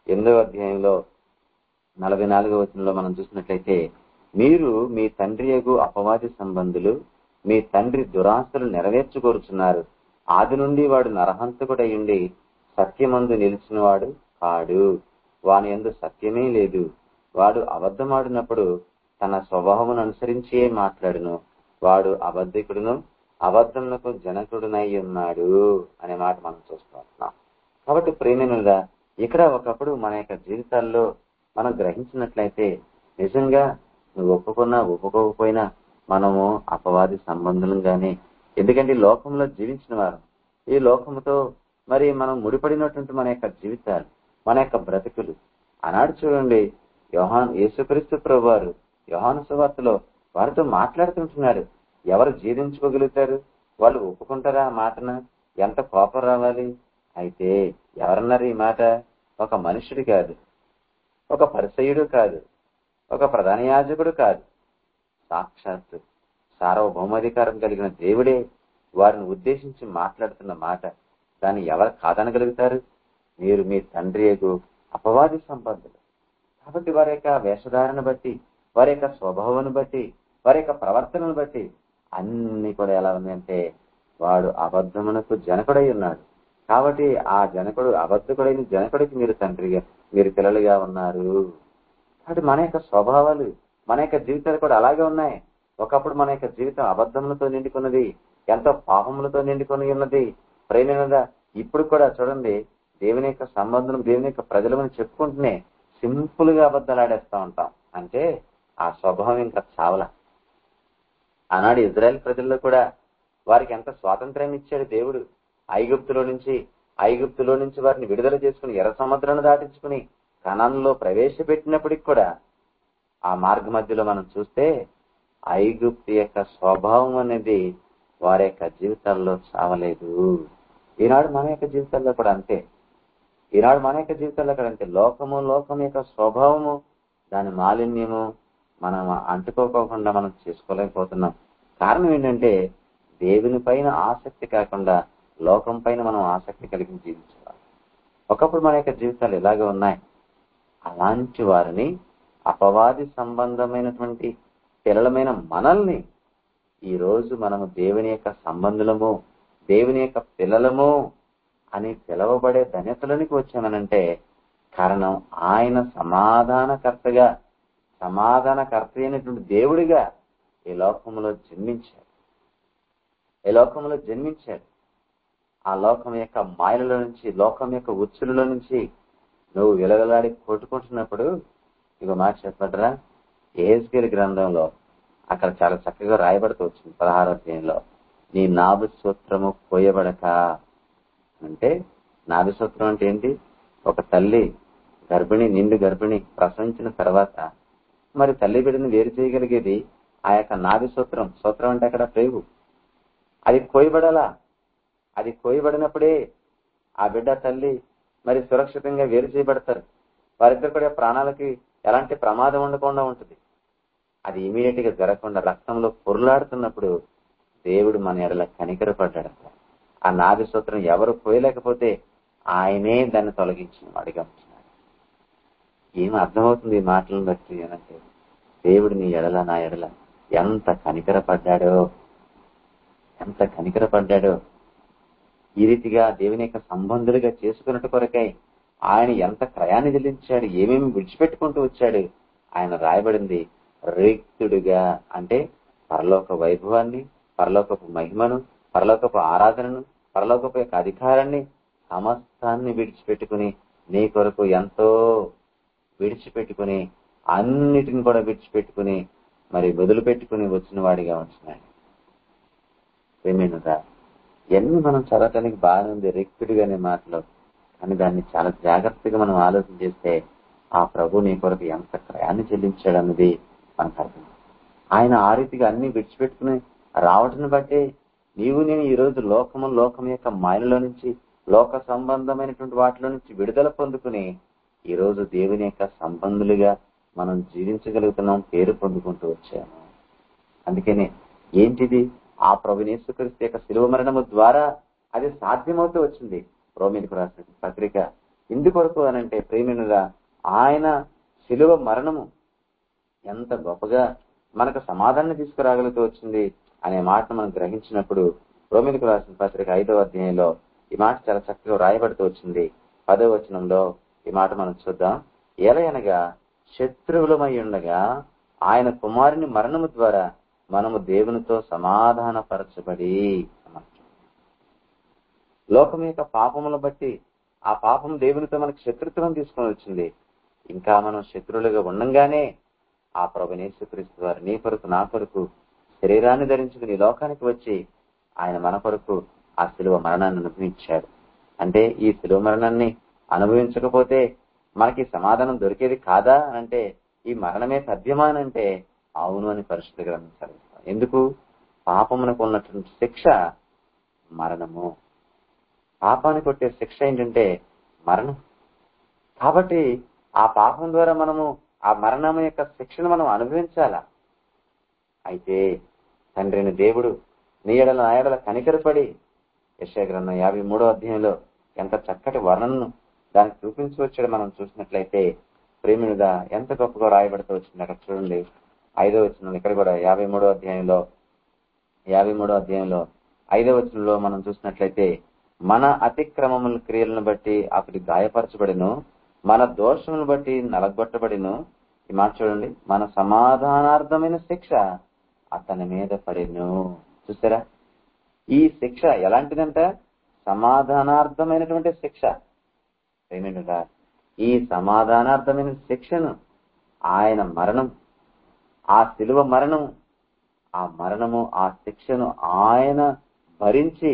ఎనిమిదవ అధ్యాయంలో నలభై నాలుగవ వచనంలో మనం చూసినట్లయితే మీరు మీ తండ్రి యగు అపవాది సంబంధులు మీ తండ్రి దురాశలు నెరవేర్చుకోరుచున్నారు ఆది నుండి వాడు నరహంతకుడయ్యుండి సత్యమందు నిలిచినవాడు కాడు వాని ఎందు సత్యమే లేదు వాడు అబద్ధమాడినప్పుడు తన స్వభావమును అనుసరించే మాట్లాడును వాడు అబద్ధికుడును అబద్ధములకు జనకుడునై ఉన్నాడు అనే మాట మనం చూస్తున్నాం కాబట్టి ప్రేమినులుగా ఇక్కడ ఒకప్పుడు మన యొక్క జీవితాల్లో మనం గ్రహించినట్లయితే నిజంగా నువ్వు ఒప్పుకున్నా ఒప్పుకోకపోయినా మనము అపవాది సంబంధులంగానే ఎందుకంటే ఈ లోకంలో జీవించిన వారు ఈ లోకముతో మరి మనం ముడిపడినటువంటి మన యొక్క జీవితాలు మన యొక్క బ్రతుకులు ఆనాడు చూడండి యోహాన్ యేసుక్రీస్తు ప్రభు వారు యోహాను సువార్తలో వారితో మాట్లాడుతుంటున్నారు ఎవరు జీర్ణించుకోగలుగుతారు వాళ్ళు ఒప్పుకుంటారా ఆ మాటన ఎంత కోపం రావాలి అయితే ఎవరన్నారు ఈ మాట ఒక మనుషుడు కాదు ఒక పరిసయుడు కాదు ఒక ప్రధాన యాజకుడు కాదు సాక్షాత్తు సార్వభౌమాధికారం కలిగిన దేవుడే వారిని ఉద్దేశించి మాట్లాడుతున్న మాట దాన్ని ఎవరు కాదనగలుగుతారు మీరు మీ తండ్రి యొక్క అపవాది సంబంధులు కాబట్టి వారి యొక్క వేషధారణ బట్టి వారి యొక్క స్వభావాన్ని బట్టి వారి యొక్క ప్రవర్తనను బట్టి అన్ని కూడా ఎలా ఉన్నాయంటే వాడు అబద్ధమునకు జనకుడై ఉన్నాడు కాబట్టి ఆ జనకుడు అబద్ధకుడైన జనకుడికి మీరు తండ్రిగా మీరు పిల్లలుగా ఉన్నారు కాబట్టి మన యొక్క స్వభావాలు మన యొక్క జీవితాలు కూడా అలాగే ఉన్నాయి ఒకప్పుడు మన యొక్క జీవితం అబద్ధములతో నిండుకున్నది ఎంతో పాపములతో నిండుకొని ఉన్నది ప్రేమినదా ఇప్పుడు కూడా చూడండి దేవుని యొక్క సంబంధం దేవుని యొక్క ప్రజలమని చెప్పుకుంటూనే సింపుల్ గా అబద్ధాలు ఆడేస్తా ఉంటాం అంటే ఆ స్వభావం ఇంకా చావల ఆనాడు ఇజ్రాయెల్ ప్రజల్లో కూడా వారికి ఎంత స్వాతంత్ర్యం ఇచ్చాడు దేవుడు ఐగుప్తులో నుంచి ఐగుప్తులో నుంచి వారిని విడుదల చేసుకుని ఎర్ర సముద్రాన్ని దాటించుకుని కణంలో ప్రవేశపెట్టినప్పటికి కూడా ఆ మార్గ మధ్యలో మనం చూస్తే ఐగుప్తు యొక్క స్వభావం అనేది వారి యొక్క జీవితాల్లో చావలేదు ఈనాడు మన యొక్క జీవితాల్లో కూడా అంతే ఈనాడు మన యొక్క జీవితాల్లో కూడా అంతే లోకము లోకం యొక్క స్వభావము దాని మాలిన్యము మనం అంటుకోకుండా మనం చేసుకోలేకపోతున్నాం కారణం ఏంటంటే దేవుని పైన ఆసక్తి కాకుండా లోకం పైన మనం ఆసక్తి కలిగి జీవించాలి ఒకప్పుడు మన యొక్క జీవితాలు ఇలాగే ఉన్నాయి అలాంటి వారిని అపవాది సంబంధమైనటువంటి పిల్లలమైన మనల్ని ఈ రోజు మనము దేవుని యొక్క సంబంధులము దేవుని యొక్క పిల్లలము అని పిలవబడే ధన్యతలోనికి వచ్చామనంటే కారణం ఆయన సమాధానకర్తగా సమాధానకర్త అయినటువంటి దేవుడిగా ఈ లోకంలో జన్మించాడు ఈ లోకంలో జన్మించాడు ఆ లోకం యొక్క మాయలలో నుంచి లోకం యొక్క ఉచ్చులలో నుంచి నువ్వు విలగలాడి కొట్టుకుంటున్నప్పుడు ఇక మాట చెప్పడరా ఏహెచ్కేల్ గ్రంథంలో అక్కడ చాలా చక్కగా రాయబడుతూ వచ్చింది పదహారో అధ్యాయంలో నీ నాభి సూత్రము కోయబడక అంటే నాభి సూత్రం అంటే ఏంటి ఒక తల్లి గర్భిణి నిండు గర్భిణి ప్రసవించిన తర్వాత మరి తల్లి బిడ్డను వేరు చేయగలిగేది ఆ యొక్క నాభి సూత్రం సూత్రం అంటే అక్కడ ప్రేగు అది కోయబడాలా అది కోయబడినప్పుడే ఆ బిడ్డ తల్లి మరి సురక్షితంగా వేరు చేయబడతారు వారిద్దరు కూడా ప్రాణాలకి ఎలాంటి ప్రమాదం ఉండకుండా ఉంటుంది అది ఇమీడియట్ గా జరగకుండా రక్తంలో పొరులాడుతున్నప్పుడు దేవుడు మన ఎడల కనికరపడ్డాడట ఆ నాభి సూత్రం ఎవరు కోయలేకపోతే ఆయనే దాన్ని తొలగించిన వాడిగా ఉంటున్నాడు ఏం అర్థమవుతుంది ఈ మాటలను బట్టి అంటే దేవుడు నీ ఎడల నా ఎడల ఎంత కనికరపడ్డాడో ఎంత కనికరపడ్డాడో ఈ రీతిగా దేవుని యొక్క సంబంధులుగా చేసుకున్నట్టు కొరకై ఆయన ఎంత క్రయాన్ని చెల్లించాడు ఏమేమి విడిచిపెట్టుకుంటూ వచ్చాడు ఆయన రాయబడింది రిక్తుడుగా అంటే పరలోక వైభవాన్ని పరలోకపు మహిమను పరలోకపు ఆరాధనను పరలోకపు యొక్క అధికారాన్ని సమస్తాన్ని విడిచిపెట్టుకుని నీ కొరకు ఎంతో విడిచిపెట్టుకుని అన్నిటిని కూడా విడిచిపెట్టుకుని మరి వదిలిపెట్టుకుని వచ్చిన వాడిగా ఉంటున్నాడు ఏమేనుగా ఎన్ని మనం చదవటానికి బాగానే ఉంది రిక్తుడిగా అనే మాటలో కానీ దాన్ని చాలా జాగ్రత్తగా మనం ఆలోచన చేస్తే ఆ ప్రభు నీ కొరకు ఎంత క్రయాన్ని చెల్లించాడు అన్నది మనకు అర్థం ఆయన ఆ రీతిగా అన్ని విడిచిపెట్టుకుని రావటం బట్టే నీవు నేను ఈ రోజు లోకము లోకం యొక్క మాయలో నుంచి లోక సంబంధమైనటువంటి వాటిలో నుంచి విడుదల పొందుకుని ఈ రోజు దేవుని యొక్క సంబంధులుగా మనం జీవించగలుగుతున్నాం పేరు పొందుకుంటూ వచ్చాము అందుకనే ఏంటిది ఆ ప్రభు యేసుక్రీస్తు యొక్క శిలువ మరణము ద్వారా అది సాధ్యమవుతూ వచ్చింది రోమిలకు రాసిన పత్రిక ఇందుకొరకు అనంటే ప్రేమినుగా ఆయన శిలువ మరణము ఎంత గొప్పగా మనకు సమాధానం తీసుకురాగలుగుతూ వచ్చింది అనే మాటను మనం గ్రహించినప్పుడు రోమిలకు రాసిన పత్రిక ఐదవ అధ్యాయంలో ఈ మాట చాలా చక్కగా రాయబడుతూ వచ్చింది పదవ వచనంలో ఈ మాట మనం చూద్దాం ఎలయనగా శత్రువులమై ఉండగా ఆయన కుమారుని మరణము ద్వారా మనము దేవునితో సమాధానపరచబడి లోకం యొక్క పాపముల బట్టి ఆ పాపం దేవునితో మనకు శత్రుత్వం తీసుకొని వచ్చింది ఇంకా మనం శత్రువులుగా ఉండంగానే ఆ ప్రభునేశ్వరిస్తు వారు నీ కొరకు నా కొరకు శరీరాన్ని ధరించుకుని లోకానికి వచ్చి ఆయన మన కొరకు ఆ శిలువ మరణాన్ని అనుభవించాడు అంటే ఈ శిలువ మరణాన్ని అనుభవించకపోతే మనకి సమాధానం దొరికేది కాదా అంటే ఈ మరణమే తథ్యమా అంటే అవును అని పరిశుద్ధ గ్రంథం చదివిస్తాం ఎందుకు పాపమునకు ఉన్నటువంటి శిక్ష మరణము పాపానికి కొట్టే శిక్ష ఏంటంటే మరణం కాబట్టి ఆ పాపం ద్వారా మనము ఆ మరణం యొక్క శిక్షను మనం అనుభవించాలా అయితే తండ్రిని దేవుడు నీ ఎడల నా ఎడల కనికరపడి యశయ గ్రంథం యాభై మూడో అధ్యాయంలో ఎంత చక్కటి వర్ణనను దానికి చూపించి వచ్చాడు మనం చూసినట్లయితే ప్రేమినుగా ఎంత గొప్పగా రాయబడుతూ వచ్చింది అక్కడ చూడండి ఐదో వచ్చిన ఇక్కడ కూడా యాభై మూడో అధ్యాయంలో యాభై మూడో అధ్యాయంలో ఐదో వచనంలో మనం చూసినట్లయితే మన అతిక్రమముల క్రియలను బట్టి అతడు గాయపరచబడిను మన దోషములను బట్టి నలగొట్టబడిను ఈ మాట చూడండి మన సమాధానార్థమైన శిక్ష అతని మీద పడిను చూసారా ఈ శిక్ష ఎలాంటిదంట సమాధానార్థమైనటువంటి శిక్ష ఏమిటంట ఈ సమాధానార్థమైన శిక్షను ఆయన మరణం ఆ శిలువ మరణం ఆ మరణము ఆ శిక్షను ఆయన భరించి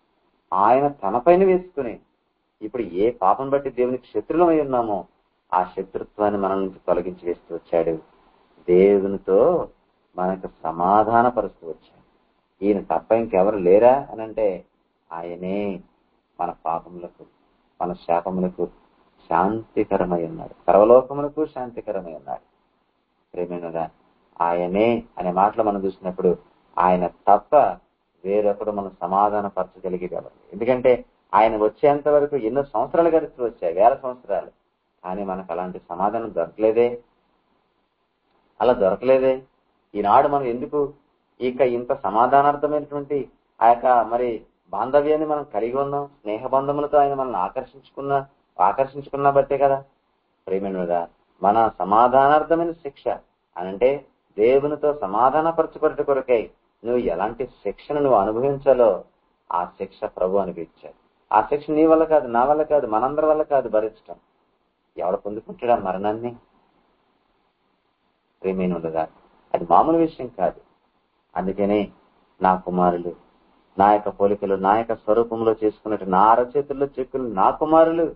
ఆయన తనపైన వేసుకుని ఇప్పుడు ఏ పాపం బట్టి దేవునికి శత్రులమై ఉన్నామో ఆ శత్రుత్వాన్ని మన నుంచి తొలగించి వేస్తూ వచ్చాడు దేవునితో మనకు సమాధాన పరుస్తూ వచ్చాడు ఈయన తప్ప ఇంకెవరు లేరా అని అంటే ఆయనే మన పాపములకు మన శాపములకు శాంతికరమై ఉన్నాడు సర్వలోకములకు శాంతికరమై ఉన్నాడు ప్రేమైనదా ఆయనే అనే మాటలు మనం చూసినప్పుడు ఆయన తప్ప వేరొకడు మనం సమాధాన పరచగలిగేవారు ఎందుకంటే ఆయన వచ్చేంత వరకు ఎన్నో సంవత్సరాలు గడుస్తూ వచ్చాయి వేల సంవత్సరాలు కానీ మనకు అలాంటి సమాధానం దొరకలేదే అలా దొరకలేదే ఈనాడు మనం ఎందుకు ఇక ఇంత సమాధానార్థమైనటువంటి ఆ యొక్క మరి బాంధవ్యాన్ని మనం కలిగి ఉన్నాం స్నేహ బంధములతో ఆయన మనల్ని ఆకర్షించుకున్న ఆకర్షించుకున్న బట్టే కదా ప్రేమినుడా మన సమాధానార్థమైన శిక్ష అనంటే దేవునితో సమాధానపరచుకొరట కొరకై నువ్వు ఎలాంటి శిక్షను నువ్వు అనుభవించాలో ఆ శిక్ష ప్రభు అనిపించాడు ఆ శిక్ష నీ వల్ల కాదు నా వల్ల కాదు మనందరి వల్ల కాదు భరించటం ఎవడ పొందుకుంటాడా మరణాన్ని ప్రేమేనుడుగా అది మామూలు విషయం కాదు అందుకనే నా కుమారులు నా యొక్క పోలికలు నా యొక్క స్వరూపంలో చేసుకున్నట్టు నా అరచేతుల్లో చెక్కులు నా కుమారులు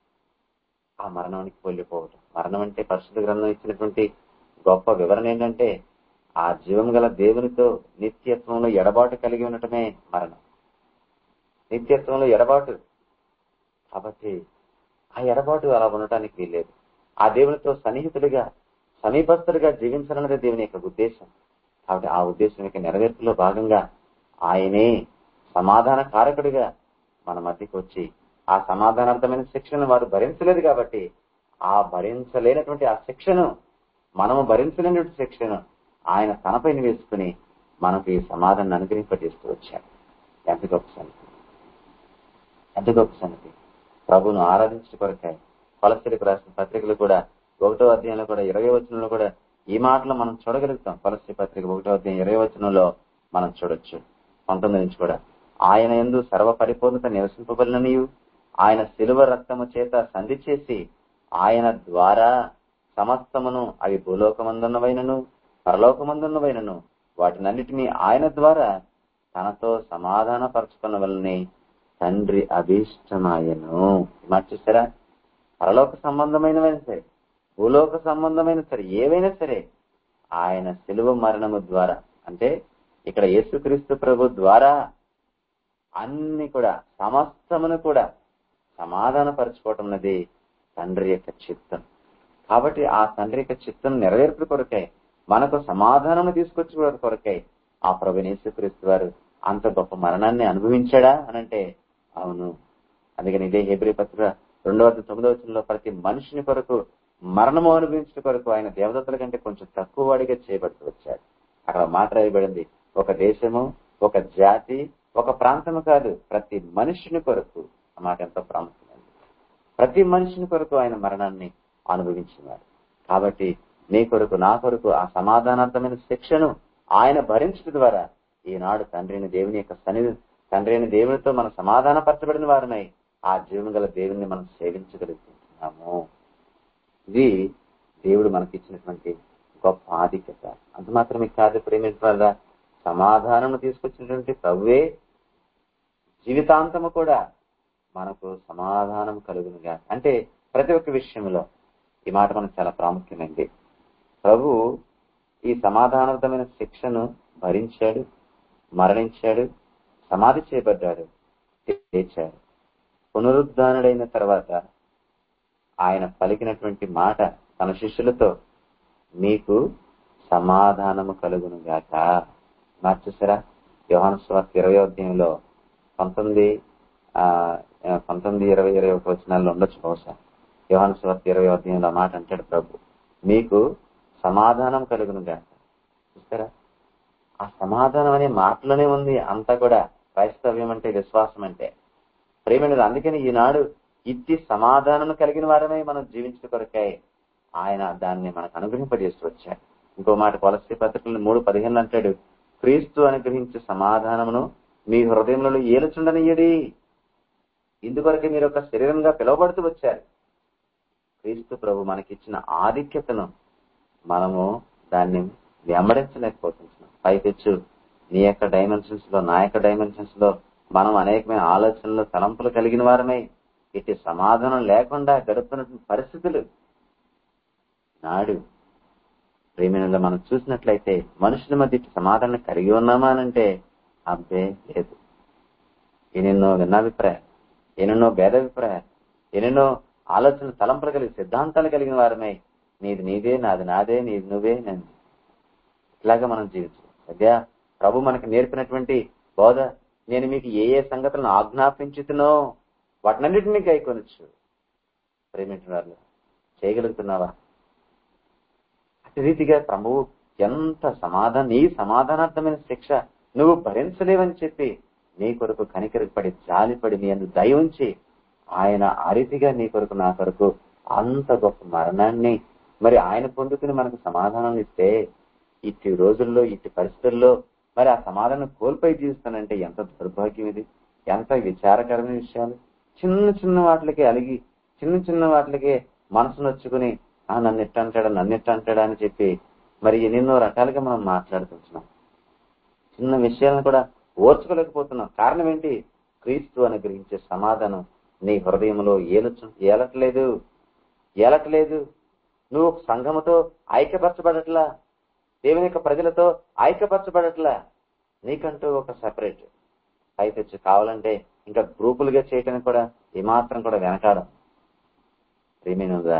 ఆ మరణానికి వెళ్ళిపోవటం మరణం అంటే పరిశుద్ధ గ్రంథం ఇచ్చినటువంటి గొప్ప వివరణ ఏంటంటే ఆ జీవం గల దేవునితో నిత్యత్వంలో ఎడబాటు కలిగి ఉండటమే మరణం నిత్యత్వంలో ఎడబాటు కాబట్టి ఆ ఎడబాటు అలా ఉండటానికి వీల్లేదు ఆ దేవునితో సన్నిహితుడిగా సమీపస్తుడిగా జీవించాలన్నది దేవుని యొక్క ఉద్దేశం కాబట్టి ఆ ఉద్దేశం యొక్క నెరవేర్పులో భాగంగా ఆయనే సమాధాన కారకుడిగా మన మధ్యకి వచ్చి ఆ సమాధానార్థమైన శిక్షను వారు భరించలేదు కాబట్టి ఆ భరించలేనటువంటి ఆ శిక్షను మనము భరించలేనటువంటి శిక్షను ఆయన తనపైన వేసుకుని మనకు ఈ సమాధానం అనుగ్రహింపజేస్తూ వచ్చాడు ఎంత గొప్ప సంగతి ఎంత గొప్ప సంగతి ప్రభును ఆరాధించడం కొరకాయ కొలసరికి రాసిన పత్రికలు కూడా ఒకటో అధ్యాయంలో కూడా ఇరవై వచనంలో కూడా ఈ మాటలు మనం చూడగలుగుతాం కొలసి పత్రిక ఒకటో అధ్యాయం ఇరవై వచనంలో మనం చూడొచ్చు పంతొమ్మిది నుంచి కూడా ఆయన ఎందు సర్వ పరిపూర్ణత నివసింపబడిననియు ఆయన శిలువ రక్తము చేత సంధి చేసి ఆయన ద్వారా సమస్తమును అవి భూలోకమందున్నవైనను పరలోకమందున్నవైనను వాటినన్నిటినీ ఆయన ద్వారా తనతో సమాధాన పరచుకున్న వలని తండ్రి అభీష్టమాయను మాట చూసారా పరలోక సంబంధమైనవైనా సరే భూలోక సంబంధమైన సరే ఏవైనా సరే ఆయన శిలువ మరణము ద్వారా అంటే ఇక్కడ యేసుక్రీస్తు ప్రభు ద్వారా అన్ని కూడా సమస్తమును కూడా సమాధాన పరచుకోవటం అన్నది తండ్రి యొక్క చిత్తం కాబట్టి ఆ తండ్రి యొక్క చిత్తం నెరవేర్పు కొరకై మనకు సమాధానం తీసుకొచ్చి కొరకై ఆ ప్రభు యేసుక్రీస్తు వారు అంత గొప్ప మరణాన్ని అనుభవించాడా అనంటే అవును అందుకని ఇదే హెబ్రి పత్రిక రెండవ తొమ్మిదవ వచనంలో ప్రతి మనిషిని కొరకు మరణము అనుభవించిన కొరకు ఆయన దేవదత్తుల కంటే కొంచెం తక్కువ వాడిగా చేయబడుతూ వచ్చాడు అక్కడ మాట రాయబడింది ఒక దేశము ఒక జాతి ఒక ప్రాంతము కాదు ప్రతి మనుషుని కొరకు ఆ మాట ఎంతో ప్రాముఖ్యమైనది ప్రతి మనిషిని కొరకు ఆయన మరణాన్ని అనుభవించినాడు కాబట్టి నీ కొరకు నా కొరకు ఆ సమాధానార్థమైన శిక్షను ఆయన భరించడం ద్వారా ఈనాడు తండ్రిని దేవుని యొక్క సన్నిధి తండ్రిని దేవునితో మనం సమాధానపరచబడిన వారమై ఆ జీవన గల దేవుని మనం సేవించగలుగుతున్నాము ఇది దేవుడు మనకిచ్చినటువంటి గొప్ప ఆధిక్యత అంత మాత్రమే కాదు ప్రేమించాల సమాధానం తీసుకొచ్చినటువంటి ప్రభువే జీవితాంతము కూడా మనకు సమాధానం కలుగునుగా అంటే ప్రతి ఒక్క విషయంలో ఈ మాట మనకు చాలా ప్రాముఖ్యమైంది ప్రభు ఈ సమాధానవంతమైన శిక్షను భరించాడు మరణించాడు సమాధి చేయబడ్డాడు లేచాడు పునరుద్ధానుడైన తర్వాత ఆయన పలికినటువంటి మాట తన శిష్యులతో మీకు సమాధానము కలుగునుగాక మార్చేసారా యోహాను స్వార్థ ఇరవై అధ్యాయంలో పంతొమ్మిది ఆ పంతొమ్మిది ఇరవై ఇరవై ఒక వచనాల్లో ఉండొచ్చు బహుశా యోహాను స్వార్థ ఇరవై అధ్యాయంలో మాట అంటాడు ప్రభు మీకు సమాధానం కలుగునుగాక చూస్తారా ఆ సమాధానం అనే మాటలోనే ఉంది అంతా కూడా క్రైస్తవ్యం అంటే విశ్వాసం అంటే ప్రేమైనది అందుకని ఈనాడు ఇట్టి సమాధానం కలిగిన వారమే మనం జీవించిన కొరకై ఆయన దాన్ని మనకు అనుగ్రహింపజేస్తూ వచ్చాడు ఇంకో మాట కొలసి పత్రికలు మూడు పదిహేను అంటాడు క్రీస్తు అనుగ్రహించే సమాధానమును మీ హృదయంలో ఏలుచుండనియడి ఇందుకొరకే మీరు ఒక శరీరంగా పిలువబడుతూ వచ్చారు క్రీస్తు ప్రభు మనకిచ్చిన ఆధిక్యతను మనము దాన్ని వెంబడించలేకపోతున్నాం పైపెచ్చు నీ యొక్క డైమెన్షన్స్ లో నా యొక్క డైమెన్షన్స్ లో మనం అనేకమైన ఆలోచనలు తలంపులు కలిగిన వారమై ఇటు సమాధానం లేకుండా గడుపుతున్న పరిస్థితులు నాడు ప్రేమిలో మనం చూసినట్లయితే మనుషుల మధ్య ఇటు సమాధానం కలిగి ఉన్నామా అనంటే అబ్బే లేదు ఎన్నెన్నో భిన్నాభిప్రాయాలు ఎన్నెన్నో భేదాభిప్రాయాలు ఎన్నెన్నో ఆలోచన తలంపులు కలిగి సిద్ధాంతాలు కలిగిన వారమై నీది నీదే నాది నాదే నీది నువ్వే నేను ఇట్లాగా మనం జీవించాలి సద్యా ప్రభు మనకు నేర్పినటువంటి బోధ నేను మీకు ఏ ఏ సంగతులను ఆజ్ఞాపించుతున్నో వాటినన్నిటినీ గైకొనొచ్చు ప్రేమించిన వాళ్ళు చేయగలుగుతున్నావా అటు రీతిగా ప్రభువు ఎంత సమాధానం నీ సమాధానార్థమైన శిక్ష నువ్వు భరించలేవని చెప్పి నీ కొరకు కనికరపడి జాలిపడి నీ అందు దయ ఉంచి ఆయన అరితిగా నీ కొరకు నా కొరకు అంత గొప్ప మరణాన్ని మరి ఆయన పొందుకుని మనకు సమాధానం ఇస్తే ఇట్టి రోజుల్లో ఇట్టి పరిస్థితుల్లో మరి ఆ సమాధానం కోల్పోయి జీవిస్తానంటే ఎంత దౌర్భాగ్యం ఇది ఎంత విచారకరమైన విషయాలు చిన్న చిన్న వాటికి అలిగి చిన్న చిన్న వాటికి మనసు నొచ్చుకుని ఆ నన్ను ఎట్ట అంటాడా నన్ను ఎట్ట అంటాడా అని చెప్పి మరి ఎన్నెన్నో రకాలుగా మనం మాట్లాడుకుంటున్నాం చిన్న విషయాలను కూడా ఓర్చుకోలేకపోతున్నాం కారణం ఏంటి క్రీస్తు అనుగ్రహించే సమాధానం నీ హృదయంలో ఏలచు ఏలట్లేదు ఏలట్లేదు నువ్వు సంఘముతో ఐక్యపరచబడట్లా దేవుని యొక్క ప్రజలతో ఐక్యపరచబడట్లా నీకంటూ ఒక సెపరేట్ పైపెచ్చు కావాలంటే ఇంకా గ్రూపులుగా చేయటానికి కూడా ఏమాత్రం కూడా వెనకాడం ప్రేమేనుగా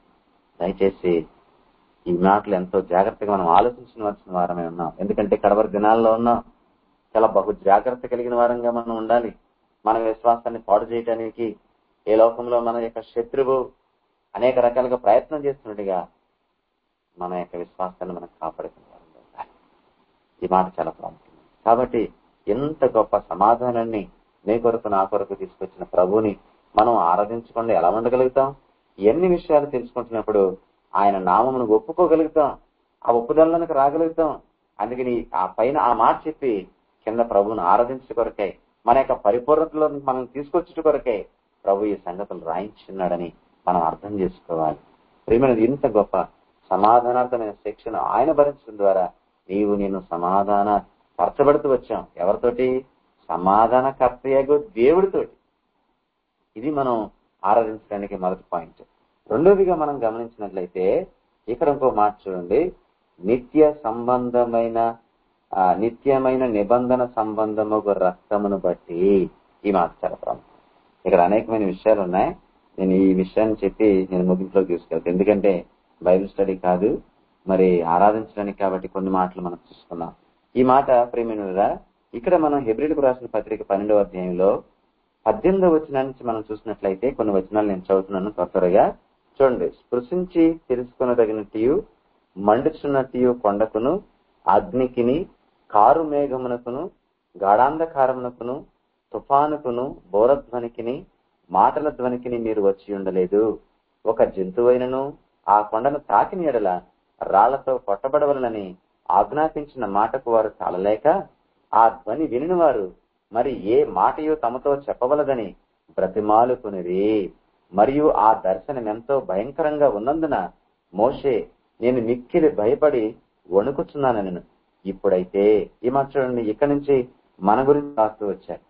దయచేసి ఈ మాటలు ఎంతో జాగ్రత్తగా మనం ఆలోచించవలసిన వారమే ఉన్నాం ఎందుకంటే కడవరి దినాల్లో ఉన్నాం చాలా బహు జాగ్రత్త కలిగిన వారంగా మనం ఉండాలి మన విశ్వాసాన్ని పాడు చేయటానికి ఏ లోకంలో మన యొక్క శత్రువు అనేక రకాలుగా ప్రయత్నం చేస్తున్నట్టుగా మన యొక్క విశ్వాసాన్ని మనం కాపాడుకునే వారంగా ఉండాలి ఈ మాట చాలా ప్రాముఖ్యం కాబట్టి ఎంత గొప్ప సమాధానాన్ని నీ కొరకు నా కొరకు తీసుకొచ్చిన ప్రభుని మనం ఆరాధించకుండా ఎలా ఉండగలుగుతాం ఎన్ని విషయాలు తెలుసుకుంటున్నప్పుడు ఆయన నామమును ఒప్పుకోగలుగుతాం ఆ ఒప్పుదలలకు రాగలుగుతాం అందుకని ఆ పైన ఆ మాట చెప్పి కింద ప్రభువును ఆరాధించ కొరకై మన యొక్క పరిపూర్ణతలో మనం తీసుకొచ్చుట కొరకై ప్రభు ఈ సంగతులు రాయించున్నాడని మనం అర్థం చేసుకోవాలి ప్రేమైనది ఇంత గొప్ప సమాధానార్థమైన శిక్షను ఆయన భరించడం ద్వారా నీవు నేను సమాధాన పరచబడుతూ వచ్చాం ఎవరితోటి సమాధాన కర్తయ్యగు దేవుడితోటి ఇది మనం ఆరాధించడానికి మొదటి పాయింట్ రెండోదిగా మనం గమనించినట్లయితే ఇక్కడ ఇంకో మాట చూడండి నిత్య సంబంధమైన ఆ, నిత్యమైన నిబంధన సంబంధము రక్తమును బట్టి ఈ మాట చాలా ప్రాముఖ్యం ఇక్కడ అనేకమైన విషయాలు ఉన్నాయి నేను ఈ విషయాన్ని చెప్పి నేను ముగింపులోకి తీసుకెళ్తాను ఎందుకంటే బైబిల్ స్టడీ కాదు మరి ఆరాధించడానికి కాబట్టి కొన్ని మాటలు మనం చూసుకున్నాం ఈ మాట ప్రేమినురా ఇక్కడ మనం హెబ్రిల్కు రాసిన పత్రిక పన్నెండవ అధ్యాయంలో పద్దెనిమిదో వచనం నుంచి మనం చూసినట్లయితే కొన్ని వచనాలు నేను చదువుతున్నాను త్వరగా చూడండి స్పృశించి తెలుసుకునదగినట్టు మండుచున్నట్టు కొండకును అగ్నికిని కారు మేఘమునకును గాఢాంధకారమునకును తుఫానుకును బోరధ్వనికిని మాటల ధ్వనికిని మీరు వచ్చి ఉండలేదు ఒక జంతువైనను ఆ కొండను తాకిన ఎడల రాళ్లతో కొట్టబడవలనని ఆజ్ఞాపించిన మాటకు వారు తాళలేక ఆ ధ్వని వినిన వారు మరి ఏ మాటయో తమతో చెప్పవలదని బ్రతిమాలుకునిరి మరియు ఆ దర్శనం ఎంతో భయంకరంగా ఉన్నందున మోషే నేను మిక్కిలి భయపడి వణుకుచున్నానని ఇప్పుడైతే ఈ మాట చూడండి ఇక్కడి నుంచి మన గురించి రాస్తూ వచ్చారు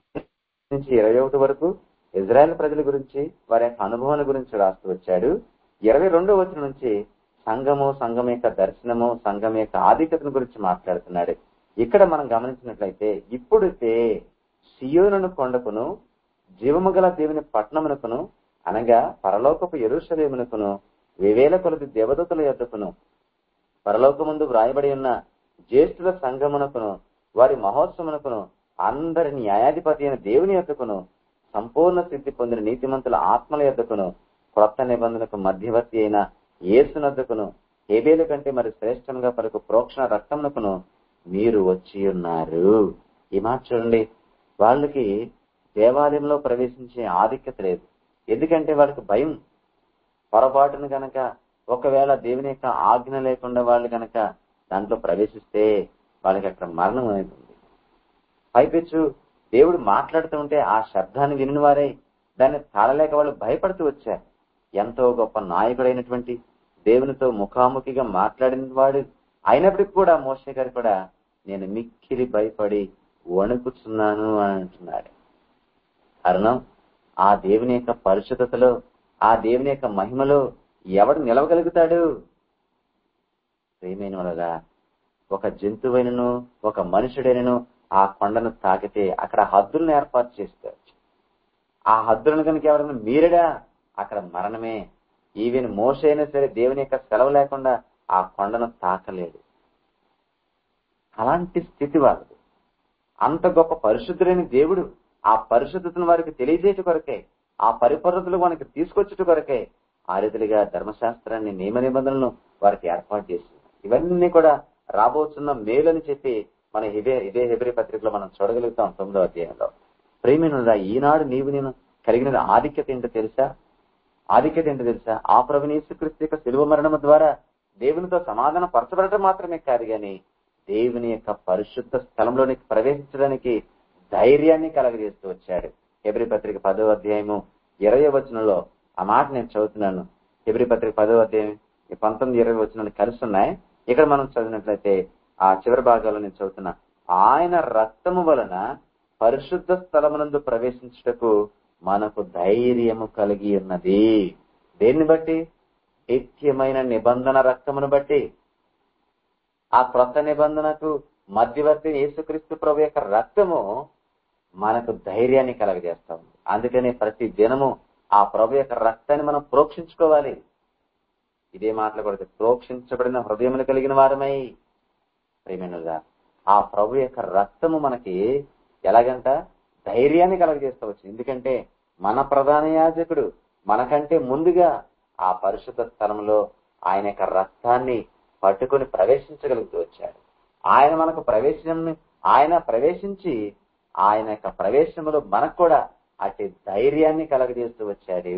నుంచి ఇరవై ఒకటి వరకు ఇజ్రాయెల్ ప్రజల గురించి వారి యొక్క అనుభవాల గురించి రాస్తూ వచ్చాడు ఇరవై రెండో వచ్చిన నుంచి సంఘము సంఘం యొక్క దర్శనము సంఘం యొక్క ఆధిక్యతను గురించి మాట్లాడుతున్నాడు ఇక్కడ మనం గమనించినట్లయితే ఇప్పుడైతే సియోనును కొండకును జీవము గల దేవుని పట్టణమునకును అనగా పరలోకపు ఎరుషలేమునకును వివేల కొలది దేవదూతల యొద్దకును పరలోకముందు వ్రాయబడి ఉన్న జ్యేష్ఠుల సంఘమునకును వారి మహోత్సవమునకును అందరి న్యాయాధిపతి అయిన దేవుని యొద్దకును సంపూర్ణ సిద్ధి పొందిన నీతిమంతుల ఆత్మల యొద్దకును క్రొత్త నిబంధనకు మధ్యవర్తి అయిన ఏసునద్దకును హేబేలు కంటే మరి శ్రేష్టంగా పలుకు ప్రోక్షణ రక్తమునకును మీరు వచ్చి ఉన్నారు ఈ మాట చూడండి వాళ్ళకి దేవాలయంలో ప్రవేశించే ఆధిక్యత లేదు ఎందుకంటే వాళ్ళకి భయం పొరపాటును గనక ఒకవేళ దేవుని యొక్క ఆజ్ఞ లేకుండా వాళ్ళు గనక దాంట్లో ప్రవేశిస్తే వాళ్ళకి అక్కడ మరణం అనేది ఉంది పైపెచ్చు దేవుడు మాట్లాడుతూ ఉంటే ఆ శబ్దాన్ని విని వారే దాన్ని తాళలేక వాళ్ళు భయపడుతూ వచ్చారు ఎంతో గొప్ప నాయకుడైనటువంటి దేవునితో ముఖాముఖిగా మాట్లాడిన వాడు అయినప్పటికీ కూడా మోసే గారు కూడా నేను మిక్కిలి భయపడి వణుకుతున్నాను అని అంటున్నాడు కారణం ఆ దేవుని యొక్క పరిశుద్ధతలో ఆ దేవుని యొక్క మహిమలో ఎవడు నిలవగలుగుతాడు ప్రేమైన వాళ్ళగా ఒక జంతువైనను ఒక మనుషుడైనను ఆ కొండను తాకితే అక్కడ హద్దులను ఏర్పాటు చేస్తారు ఆ హద్దులను కనుక ఎవరైనా మీరడా అక్కడ మరణమే ఈవెన్ మోస అయినా సరే దేవుని యొక్క సెలవు లేకుండా ఆ కొండను తాకలేడు అలాంటి స్థితి వాళ్ళది అంత గొప్ప పరిశుద్ధులైన దేవుడు ఆ పరిశుద్ధతను వారికి తెలియజేయట కొరకే ఆ పరిపద్ధతులు మనకి తీసుకొచ్చుట కొరకే ఆ రీతిగా ధర్మశాస్త్రాన్ని నియమ నిబంధనలను వారికి ఏర్పాటు చేసింది ఇవన్నీ కూడా రాబోతున్న మేలని చెప్పి మన ఇదే ఇదే హెబ్రి పత్రికలో మనం చూడగలుగుతాం తొమ్మిదో అధ్యాయంలో ప్రేమినుడా ఈనాడు నీవు నేను కలిగిన ఆధిక్యత ఏంటో తెలుసా ఆధిక్యత ఏంటో తెలుసా ఆ ప్రభునేసుక్రీస్తు యొక్క శిలువ మరణము ద్వారా దేవునితో సమాధాన పరచబడటం మాత్రమే కాదు గాని దేవుని యొక్క పరిశుద్ధ స్థలంలోనికి ప్రవేశించడానికి ధైర్యాన్ని కలగజేస్తూ వచ్చాడు హెబ్రి పత్రిక పదో అధ్యాయము ఇరవై వచనంలో ఆ మాట నేను చదువుతున్నాను హెబ్రి పత్రిక పదో అధ్యాయం ఈ పంతొమ్మిది ఇరవై వచనాలు కలిసి ఉన్నాయి ఇక్కడ మనం చదివినట్లయితే ఆ చివరి భాగాల్లో నేను చదువుతున్నా ఆయన రక్తము వలన పరిశుద్ధ స్థలమునందు ప్రవేశించుటకు మనకు ధైర్యము కలిగి ఉన్నది దేన్ని బట్టి నిత్యమైన నిబంధన రక్తమును బట్టి ఆ క్రొత్త నిబంధనకు మధ్యవర్తి యేసుక్రీస్తు ప్రభు యొక్క రక్తము మనకు ధైర్యాన్ని కలగజేస్తా ఉంది అందుకని ప్రతి దినము ఆ ప్రభు యొక్క రక్తాన్ని మనం ప్రోక్షించుకోవాలి ఇదే మాట్లాడకూడదు ప్రోక్షించబడిన హృదయములు కలిగిన వారమై ప్రేమనుగా ఆ ప్రభు యొక్క రక్తము మనకి ఎలాగంట ధైర్యాన్ని కలగజేస్తూ వచ్చింది ఎందుకంటే మన ప్రధాన యాజకుడు మనకంటే ముందుగా ఆ పరిశుద్ధ స్థలంలో ఆయన యొక్క రక్తాన్ని పట్టుకొని ప్రవేశించగలుగుతూ వచ్చాడు ఆయన మనకు ప్రవేశం ఆయన ప్రవేశించి ఆయన యొక్క ప్రవేశంలో మనకు కూడా అటు ధైర్యాన్ని కలగజేస్తూ వచ్చాడు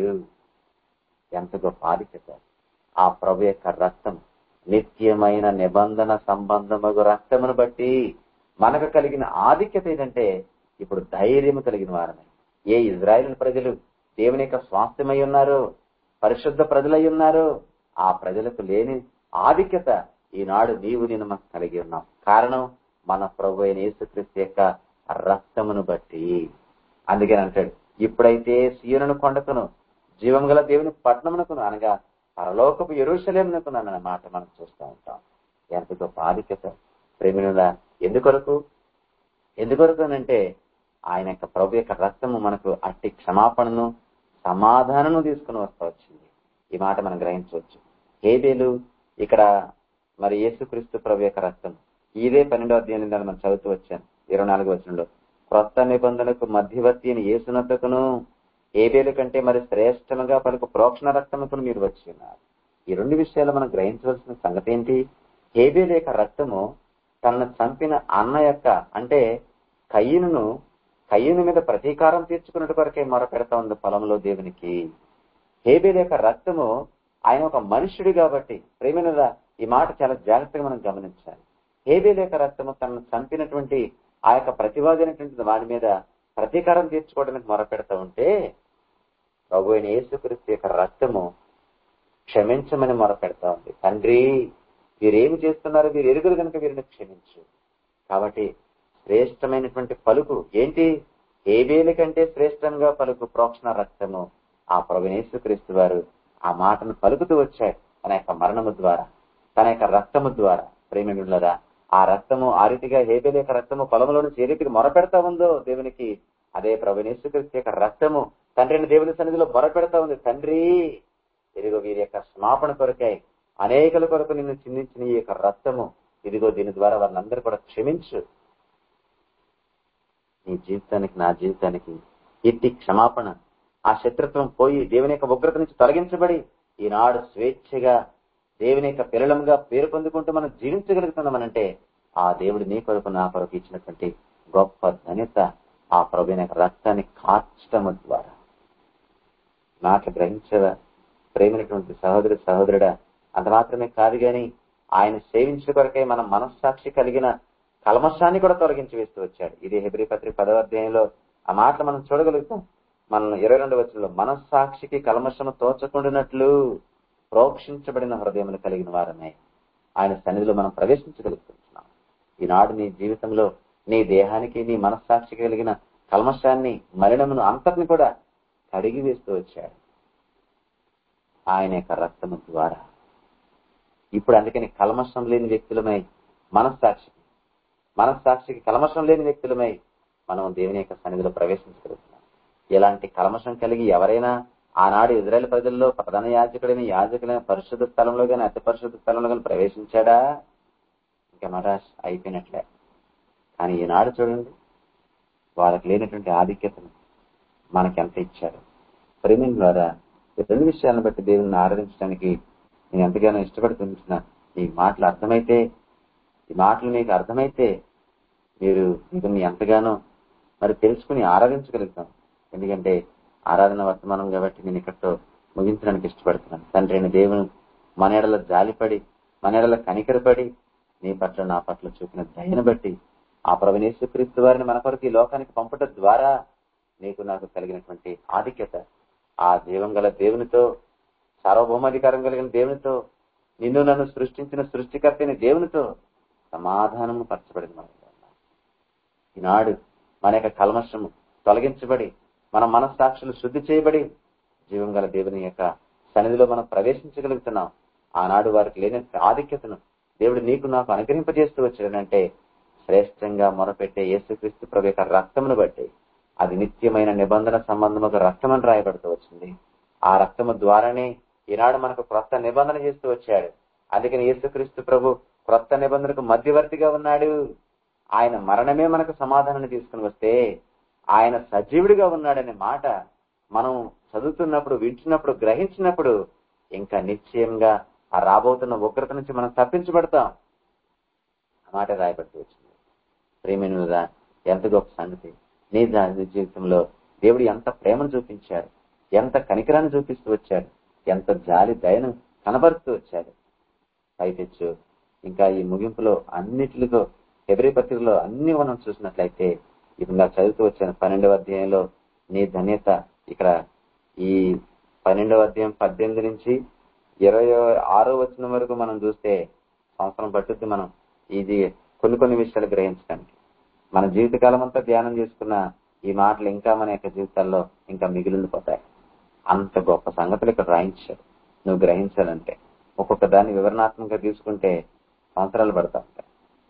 ఎంత గొప్ప ఆధిక్యత ఆ ప్రభు యొక్క రక్తం నిత్యమైన నిబంధన సంబంధము రక్తమును బట్టి మనకు కలిగిన ఆధిక్యత ఏంటంటే ఇప్పుడు ధైర్యం కలిగిన వారమే ఏ ఇజ్రాయేల్ ప్రజలు దేవుని యొక్క స్వాస్థ్యమై ఉన్నారు పరిశుద్ధ ప్రజలై ఉన్నారు ఆ ప్రజలకు లేని ఆధిక్యత ఈనాడు నీవు నేను మనకు కలిగి ఉన్నాం కారణం మన ప్రభు అయిన యేసుక్రీస్తు యొక్క రక్తమును బట్టి అందుకని అంటాడు ఇప్పుడైతే సీయులను కొండకును జీవం గల దేవుని పట్టణమునకును అనగా పరలోకపు ఎరుశలేమునకును అన్న మాట మనం చూస్తూ ఉంటాం ఎంత గొప్ప ఆధిక్యత ప్రేమినుల ఎందుకొరకు ఎందుకొరకు అంటే ఆయన యొక్క ప్రభు యొక్క రక్తము మనకు అట్టి క్షమాపణను సమాధానము తీసుకుని వస్తూ వచ్చింది ఈ మాట మనం గ్రహించవచ్చు హేబేలు ఇక్కడ మరి యేసుక్రీస్తు ప్రభు యొక్క రక్తం ఇదే పన్నెండో అధ్యాయం మనం చదువుతూ వచ్చాను ఇరవై నాలుగు వచనంలో క్రొత్త నిబంధనకు మధ్యవర్తి అని యేసునద్దకును ఏబేలు కంటే మరి శ్రేష్టముగా పలుకు ప్రోక్షణ రక్తముకును మీరు వచ్చి ఉన్నారు ఈ రెండు విషయాలు మనం గ్రహించవలసిన సంగతి ఏంటి హేబేలు యొక్క రక్తము తనను చంపిన అన్న యొక్క అంటే కయ్యను కయ్యను మీద ప్రతీకారం తీర్చుకున్నట్టు కొరకే మొరపెడతా ఉంది పొలంలో దేవునికి హేబేల్ యొక్క రక్తము ఆయన ఒక మనుష్యుడు కాబట్టి ప్రేమినుల ఈ మాట చాలా జాగ్రత్తగా మనం గమనించాలి హేబేల్ యొక్క రక్తము తనను చంపినటువంటి ఆ యొక్క ప్రతివాది అయినటువంటి వాడి మీద ప్రతీకారం తీర్చుకోవడానికి మొరపెడతా ఉంటే ప్రభు అయిన యేసుక్రీస్తు యొక్క రక్తము క్షమించమని మొరపెడతా ఉంది తండ్రి వీరేమి చేస్తున్నారు వీరు ఎరుగురు కనుక వీరిని క్షమించు కాబట్టి శ్రేష్టమైనటువంటి పలుకు ఏంటి ఏబేలి కంటే శ్రేష్టంగా పలుకు ప్రోక్షణ రక్తము ఆ ప్రభునేసు క్రీస్తు వారు ఆ మాటను పలుకుతూ వచ్చారు తన యొక్క మరణము ద్వారా తన యొక్క రక్తము ద్వారా ప్రేమినులరా ఆ రక్తము ఆ రీతిగా హేబేలి యొక్క రక్తము పొలంలో నుంచి ఏ రీతికి మొరపెడతా ఉందో దేవునికి అదే ప్రభునేసు క్రీస్తు యొక్క రక్తము తండ్రిని దేవుని సన్నిధిలో మొరపెడతా ఉంది తండ్రి ఇదిగో వీరి యొక్క క్షమాపణ కొరకై అనేకల కొరకు నిన్ను చిందించిన ఈ యొక్క రక్తము ఇదిగో దీని ద్వారా వాళ్ళందరూ కూడా క్షమించు నీ జీవితానికి నా జీవితానికి ఇట్టి క్షమాపణ ఆ శత్రుత్వం పోయి దేవుని యొక్క ఉగ్రత నుంచి తొలగించబడి ఈనాడు స్వేచ్ఛగా దేవుని యొక్క పిల్లలంగా పేరు పొందుకుంటూ మనం జీవించగలుగుతున్నామనంటే ఆ దేవుడు నీ కొరకు నా కొరకు ఇచ్చినటువంటి గొప్ప ధన్యత ఆ ప్రభు యొక్క రక్తాన్ని కార్చడం ద్వారా మాటలు గ్రహించవా ప్రేమైనటువంటి సహోదరు సహోదరుడా అంత మాత్రమే కాదు గాని ఆయన సేవించిన కొరకై మన మనస్సాక్షి కలిగిన కల్మషాన్ని కూడా తొలగించి వేస్తూ వచ్చాడు ఇది హెబ్రి పత్రిక పదవ అధ్యాయంలో ఆ మాటలు మనం చూడగలుగుతాం మనం ఇరవై రెండు వచ్చినలో మనస్సాక్షికి కల్మషము తోచకుండానట్లు ప్రోక్షించబడిన హృదయములు కలిగిన వారమే ఆయన సన్నిధిలో మనం ప్రవేశించగలుగుతున్నాం ఈనాడు నీ జీవితంలో నీ దేహానికి నీ మనస్సాక్షికి కలిగిన కల్మషాన్ని మలినమును అంతటిని కూడా కడిగి వేస్తూ వచ్చాడు ఆయన యొక్క రక్తము ద్వారా ఇప్పుడు అందుకని కల్మషం లేని వ్యక్తులమై మనస్సాక్షికి మనస్సాక్షికి కల్మషం లేని వ్యక్తులమై మనం దేవుని యొక్క సన్నిధిలో ప్రవేశించగలుగుతున్నాం ఇలాంటి కల్మషం కలిగి ఎవరైనా ఆనాడు ఇజ్రాయెల్ ప్రజల్లో ప్రధాన యాజకుడైన యాజకులైన పరిశుద్ధ స్థలంలో గాని అతి పరిశుద్ధ స్థలంలో గాని ప్రవేశించాడా ఇంకా మరాష్ అయిపోయినట్లే కానీ ఈనాడు చూడండి వాళ్ళకి లేనటువంటి ఆధిక్యతను మనకెంత ఇచ్చారు ప్రేమిం ద్వారా ఈ రెండు విషయాలను బట్టి దేవుని ఆరాధించడానికి నేను ఎంతగానో ఇష్టపడుతున్న ఈ మాటలు అర్థమైతే ఈ మాటలు మీకు అర్థమైతే మీరు వీటిని ఎంతగానో మరి తెలుసుకుని ఆరాధించగలుగుతాం ఎందుకంటే ఆరాధన వర్తమానం కాబట్టి నేను ఇక్కడితో ముగించడానికి ఇష్టపడుతున్నాను తండ్రి అయిన దేవుని మన ఎడల జాలిపడి మన ఎడల కనికరపడి నీ పట్ల నా పట్ల చూపిన దయను బట్టి ఆ ప్రవణేశ్వక్రీస్తు వారిని మన కొరకు ఈ లోకానికి పంపటం ద్వారా నీకు నాకు కలిగినటువంటి ఆధిక్యత ఆ జీవం గల దేవునితో సార్వభౌమాధికారం కలిగిన దేవునితో నిన్ను నన్ను సృష్టించిన సృష్టికర్తని దేవునితో సమాధానము పరచబడింది మన ఈనాడు మన యొక్క కల్మషము తొలగించబడి మన మనస్సాక్షులు శుద్ధి చేయబడి జీవం గల దేవుని యొక్క సన్నిధిలో మనం ప్రవేశించగలుగుతున్నాం ఆనాడు వారికి లేని ఆధిక్యతను దేవుడు నీకు నాకు అనుగ్రహింపజేస్తూ వచ్చాడనంటే శ్రేష్టంగా మొరపెట్టే యేసుక్రీస్తు ప్రభు యొక్క రక్తమును బట్టి అది నిత్యమైన నిబంధన సంబంధముగా రక్తమని రాయబడుతూ వచ్చింది ఆ రక్తము ద్వారానే ఈనాడు మనకు క్రొత్త నిబంధన చేస్తూ వచ్చాడు అందుకని యేసుక్రీస్తు ప్రభు క్రొత్త నిబంధనకు మధ్యవర్తిగా ఉన్నాడు ఆయన మరణమే మనకు సమాధానాన్ని తీసుకుని వస్తే ఆయన సజీవుడిగా ఉన్నాడనే మాట మనం చదువుతున్నప్పుడు వింటున్నప్పుడు గ్రహించినప్పుడు ఇంకా నిశ్చయంగా ఆ రాబోతున్న ఉగ్రత నుంచి మనం తప్పించబడతాం ఆ మాట రాయబడుతూ వచ్చింది ప్రేమినులుగా ఎంత గొప్ప సంగతి నీ నీ జీవితంలో దేవుడు ఎంత ప్రేమను చూపించాడు ఎంత కనికరాన్ని చూపిస్తూ వచ్చాడు ఎంత జాలి దయను కనబరుస్తూ వచ్చాడు పైపెచ్చు ఇంకా ఈ ముగింపులో అన్నిటిలో ఎబ్రి పత్రికలో అన్ని మనం చూసినట్లయితే ఇప్పుడు నాకు చదువుతూ వచ్చాను పన్నెండవ అధ్యాయంలో నీ ధన్యత ఇక్కడ ఈ పన్నెండవ అధ్యాయం పద్దెనిమిది నుంచి ఇరవై ఆరో వచ్చిన వరకు మనం చూస్తే సంవత్సరం పట్టుద్ది మనం ఇది కొన్ని కొన్ని విషయాలు గ్రహించడానికి మన జీవితకాలం అంతా ధ్యానం చేసుకున్న ఈ మాటలు ఇంకా మన యొక్క జీవితాల్లో ఇంకా మిగిలిపోతాయి అంత గొప్ప సంగతులు ఇక్కడ రాయించాడు నువ్వు గ్రహించాలంటే ఒక్కొక్క దాన్ని వివరణాత్మకంగా తీసుకుంటే సంవత్సరాలు పడతా ఉంటాయి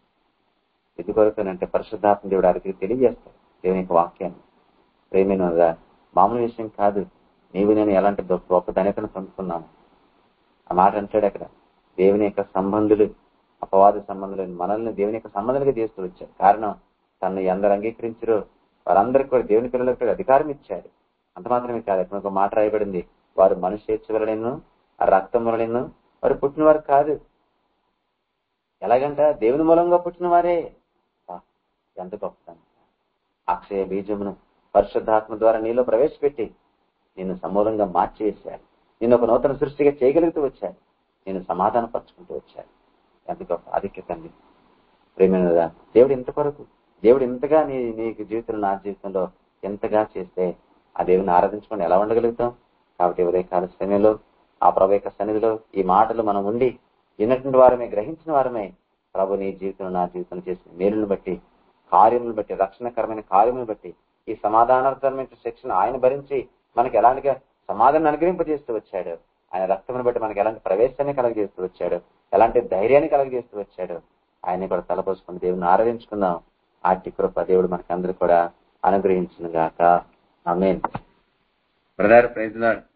ఇది కొరకేనంటే పరిశుద్ధాత్మ దేవుడు అడిగి తెలియజేస్తాడు దేవుని యొక్క వాక్యాన్ని ప్రేమినగా మామూలు విషయం కాదు నీవు నేను ఎలాంటి గొప్ప ధనికను పొందుకున్నాను ఆ మాట అంటాడు అక్కడ దేవుని యొక్క సంబంధులు అపవాద సంబంధులు మనల్ని దేవుని యొక్క సంబంధాలుగా చేస్తూ వచ్చారు కారణం తను ఎందరు అంగీకరించరో వారందరికీ కూడా దేవుని పిల్లలకు కూడా అధికారం ఇచ్చాడు అంత మాత్రమే కాదు అక్కడ ఒక మాట రాయబడింది వారు మనుష్య వలనను రక్తం వలనను వారు పుట్టినవారు కాదు ఎలాగంట దేవుని మూలంగా పుట్టిన వారే ఆ, ఎంత గొప్పతనం అక్షయ బీజమును పరిశుద్ధాత్మ ద్వారా నీలో ప్రవేశపెట్టి నిన్ను సమూలంగా మార్చివేశాడు నిన్ను ఒక నూతన సృష్టిగా చేయగలుగుతూ వచ్చాడు నేను సమాధాన పరుచుకుంటూ వచ్చాడు ఎంత గొప్ప ఆధిక్య తండ్రి ప్రేమైనదా దేవుడు ఇంత కొరకు దేవుడు ఇంతగా నీ నీకు జీవితంలో నా జీవితంలో ఎంతగా చేస్తే ఆ దేవుని ఆరాధించుకొని ఎలా ఉండగలుగుతాం కాబట్టి ఉదయకాల సమయంలో ఆ ప్రభు యొక్క సన్నిధిలో ఈ మాటలు మనం ఉండి విన్నటువంటి వారమే గ్రహించిన వారమే ప్రభు నీ జీవితంలో నా జీవితంలో చేసిన మేలును బట్టి కార్యములను బట్టి రక్షణకరమైన కార్యములను బట్టి ఈ సమాధానార్థమైన శిక్షణ ఆయన భరించి మనకి ఎలాంటిగా సమాధానం అనుగ్రహింపజేస్తూ వచ్చాడు ఆయన రక్తమును బట్టి మనకి ఎలాంటి ప్రవేశాన్ని కలగజేస్తూ వచ్చాడు ఎలాంటి ధైర్యాన్ని కలగజేస్తూ వచ్చాడు ఆయన్ని కూడా తలపోసుకుని దేవుని ఆరాధించుకుందాం ఆటి కృప దేవుడు మనకి అందరూ కూడా అనుగ్రహించిన గాక ఆమెన్ బ్రదర్ ప్రైజ్ లార్డ్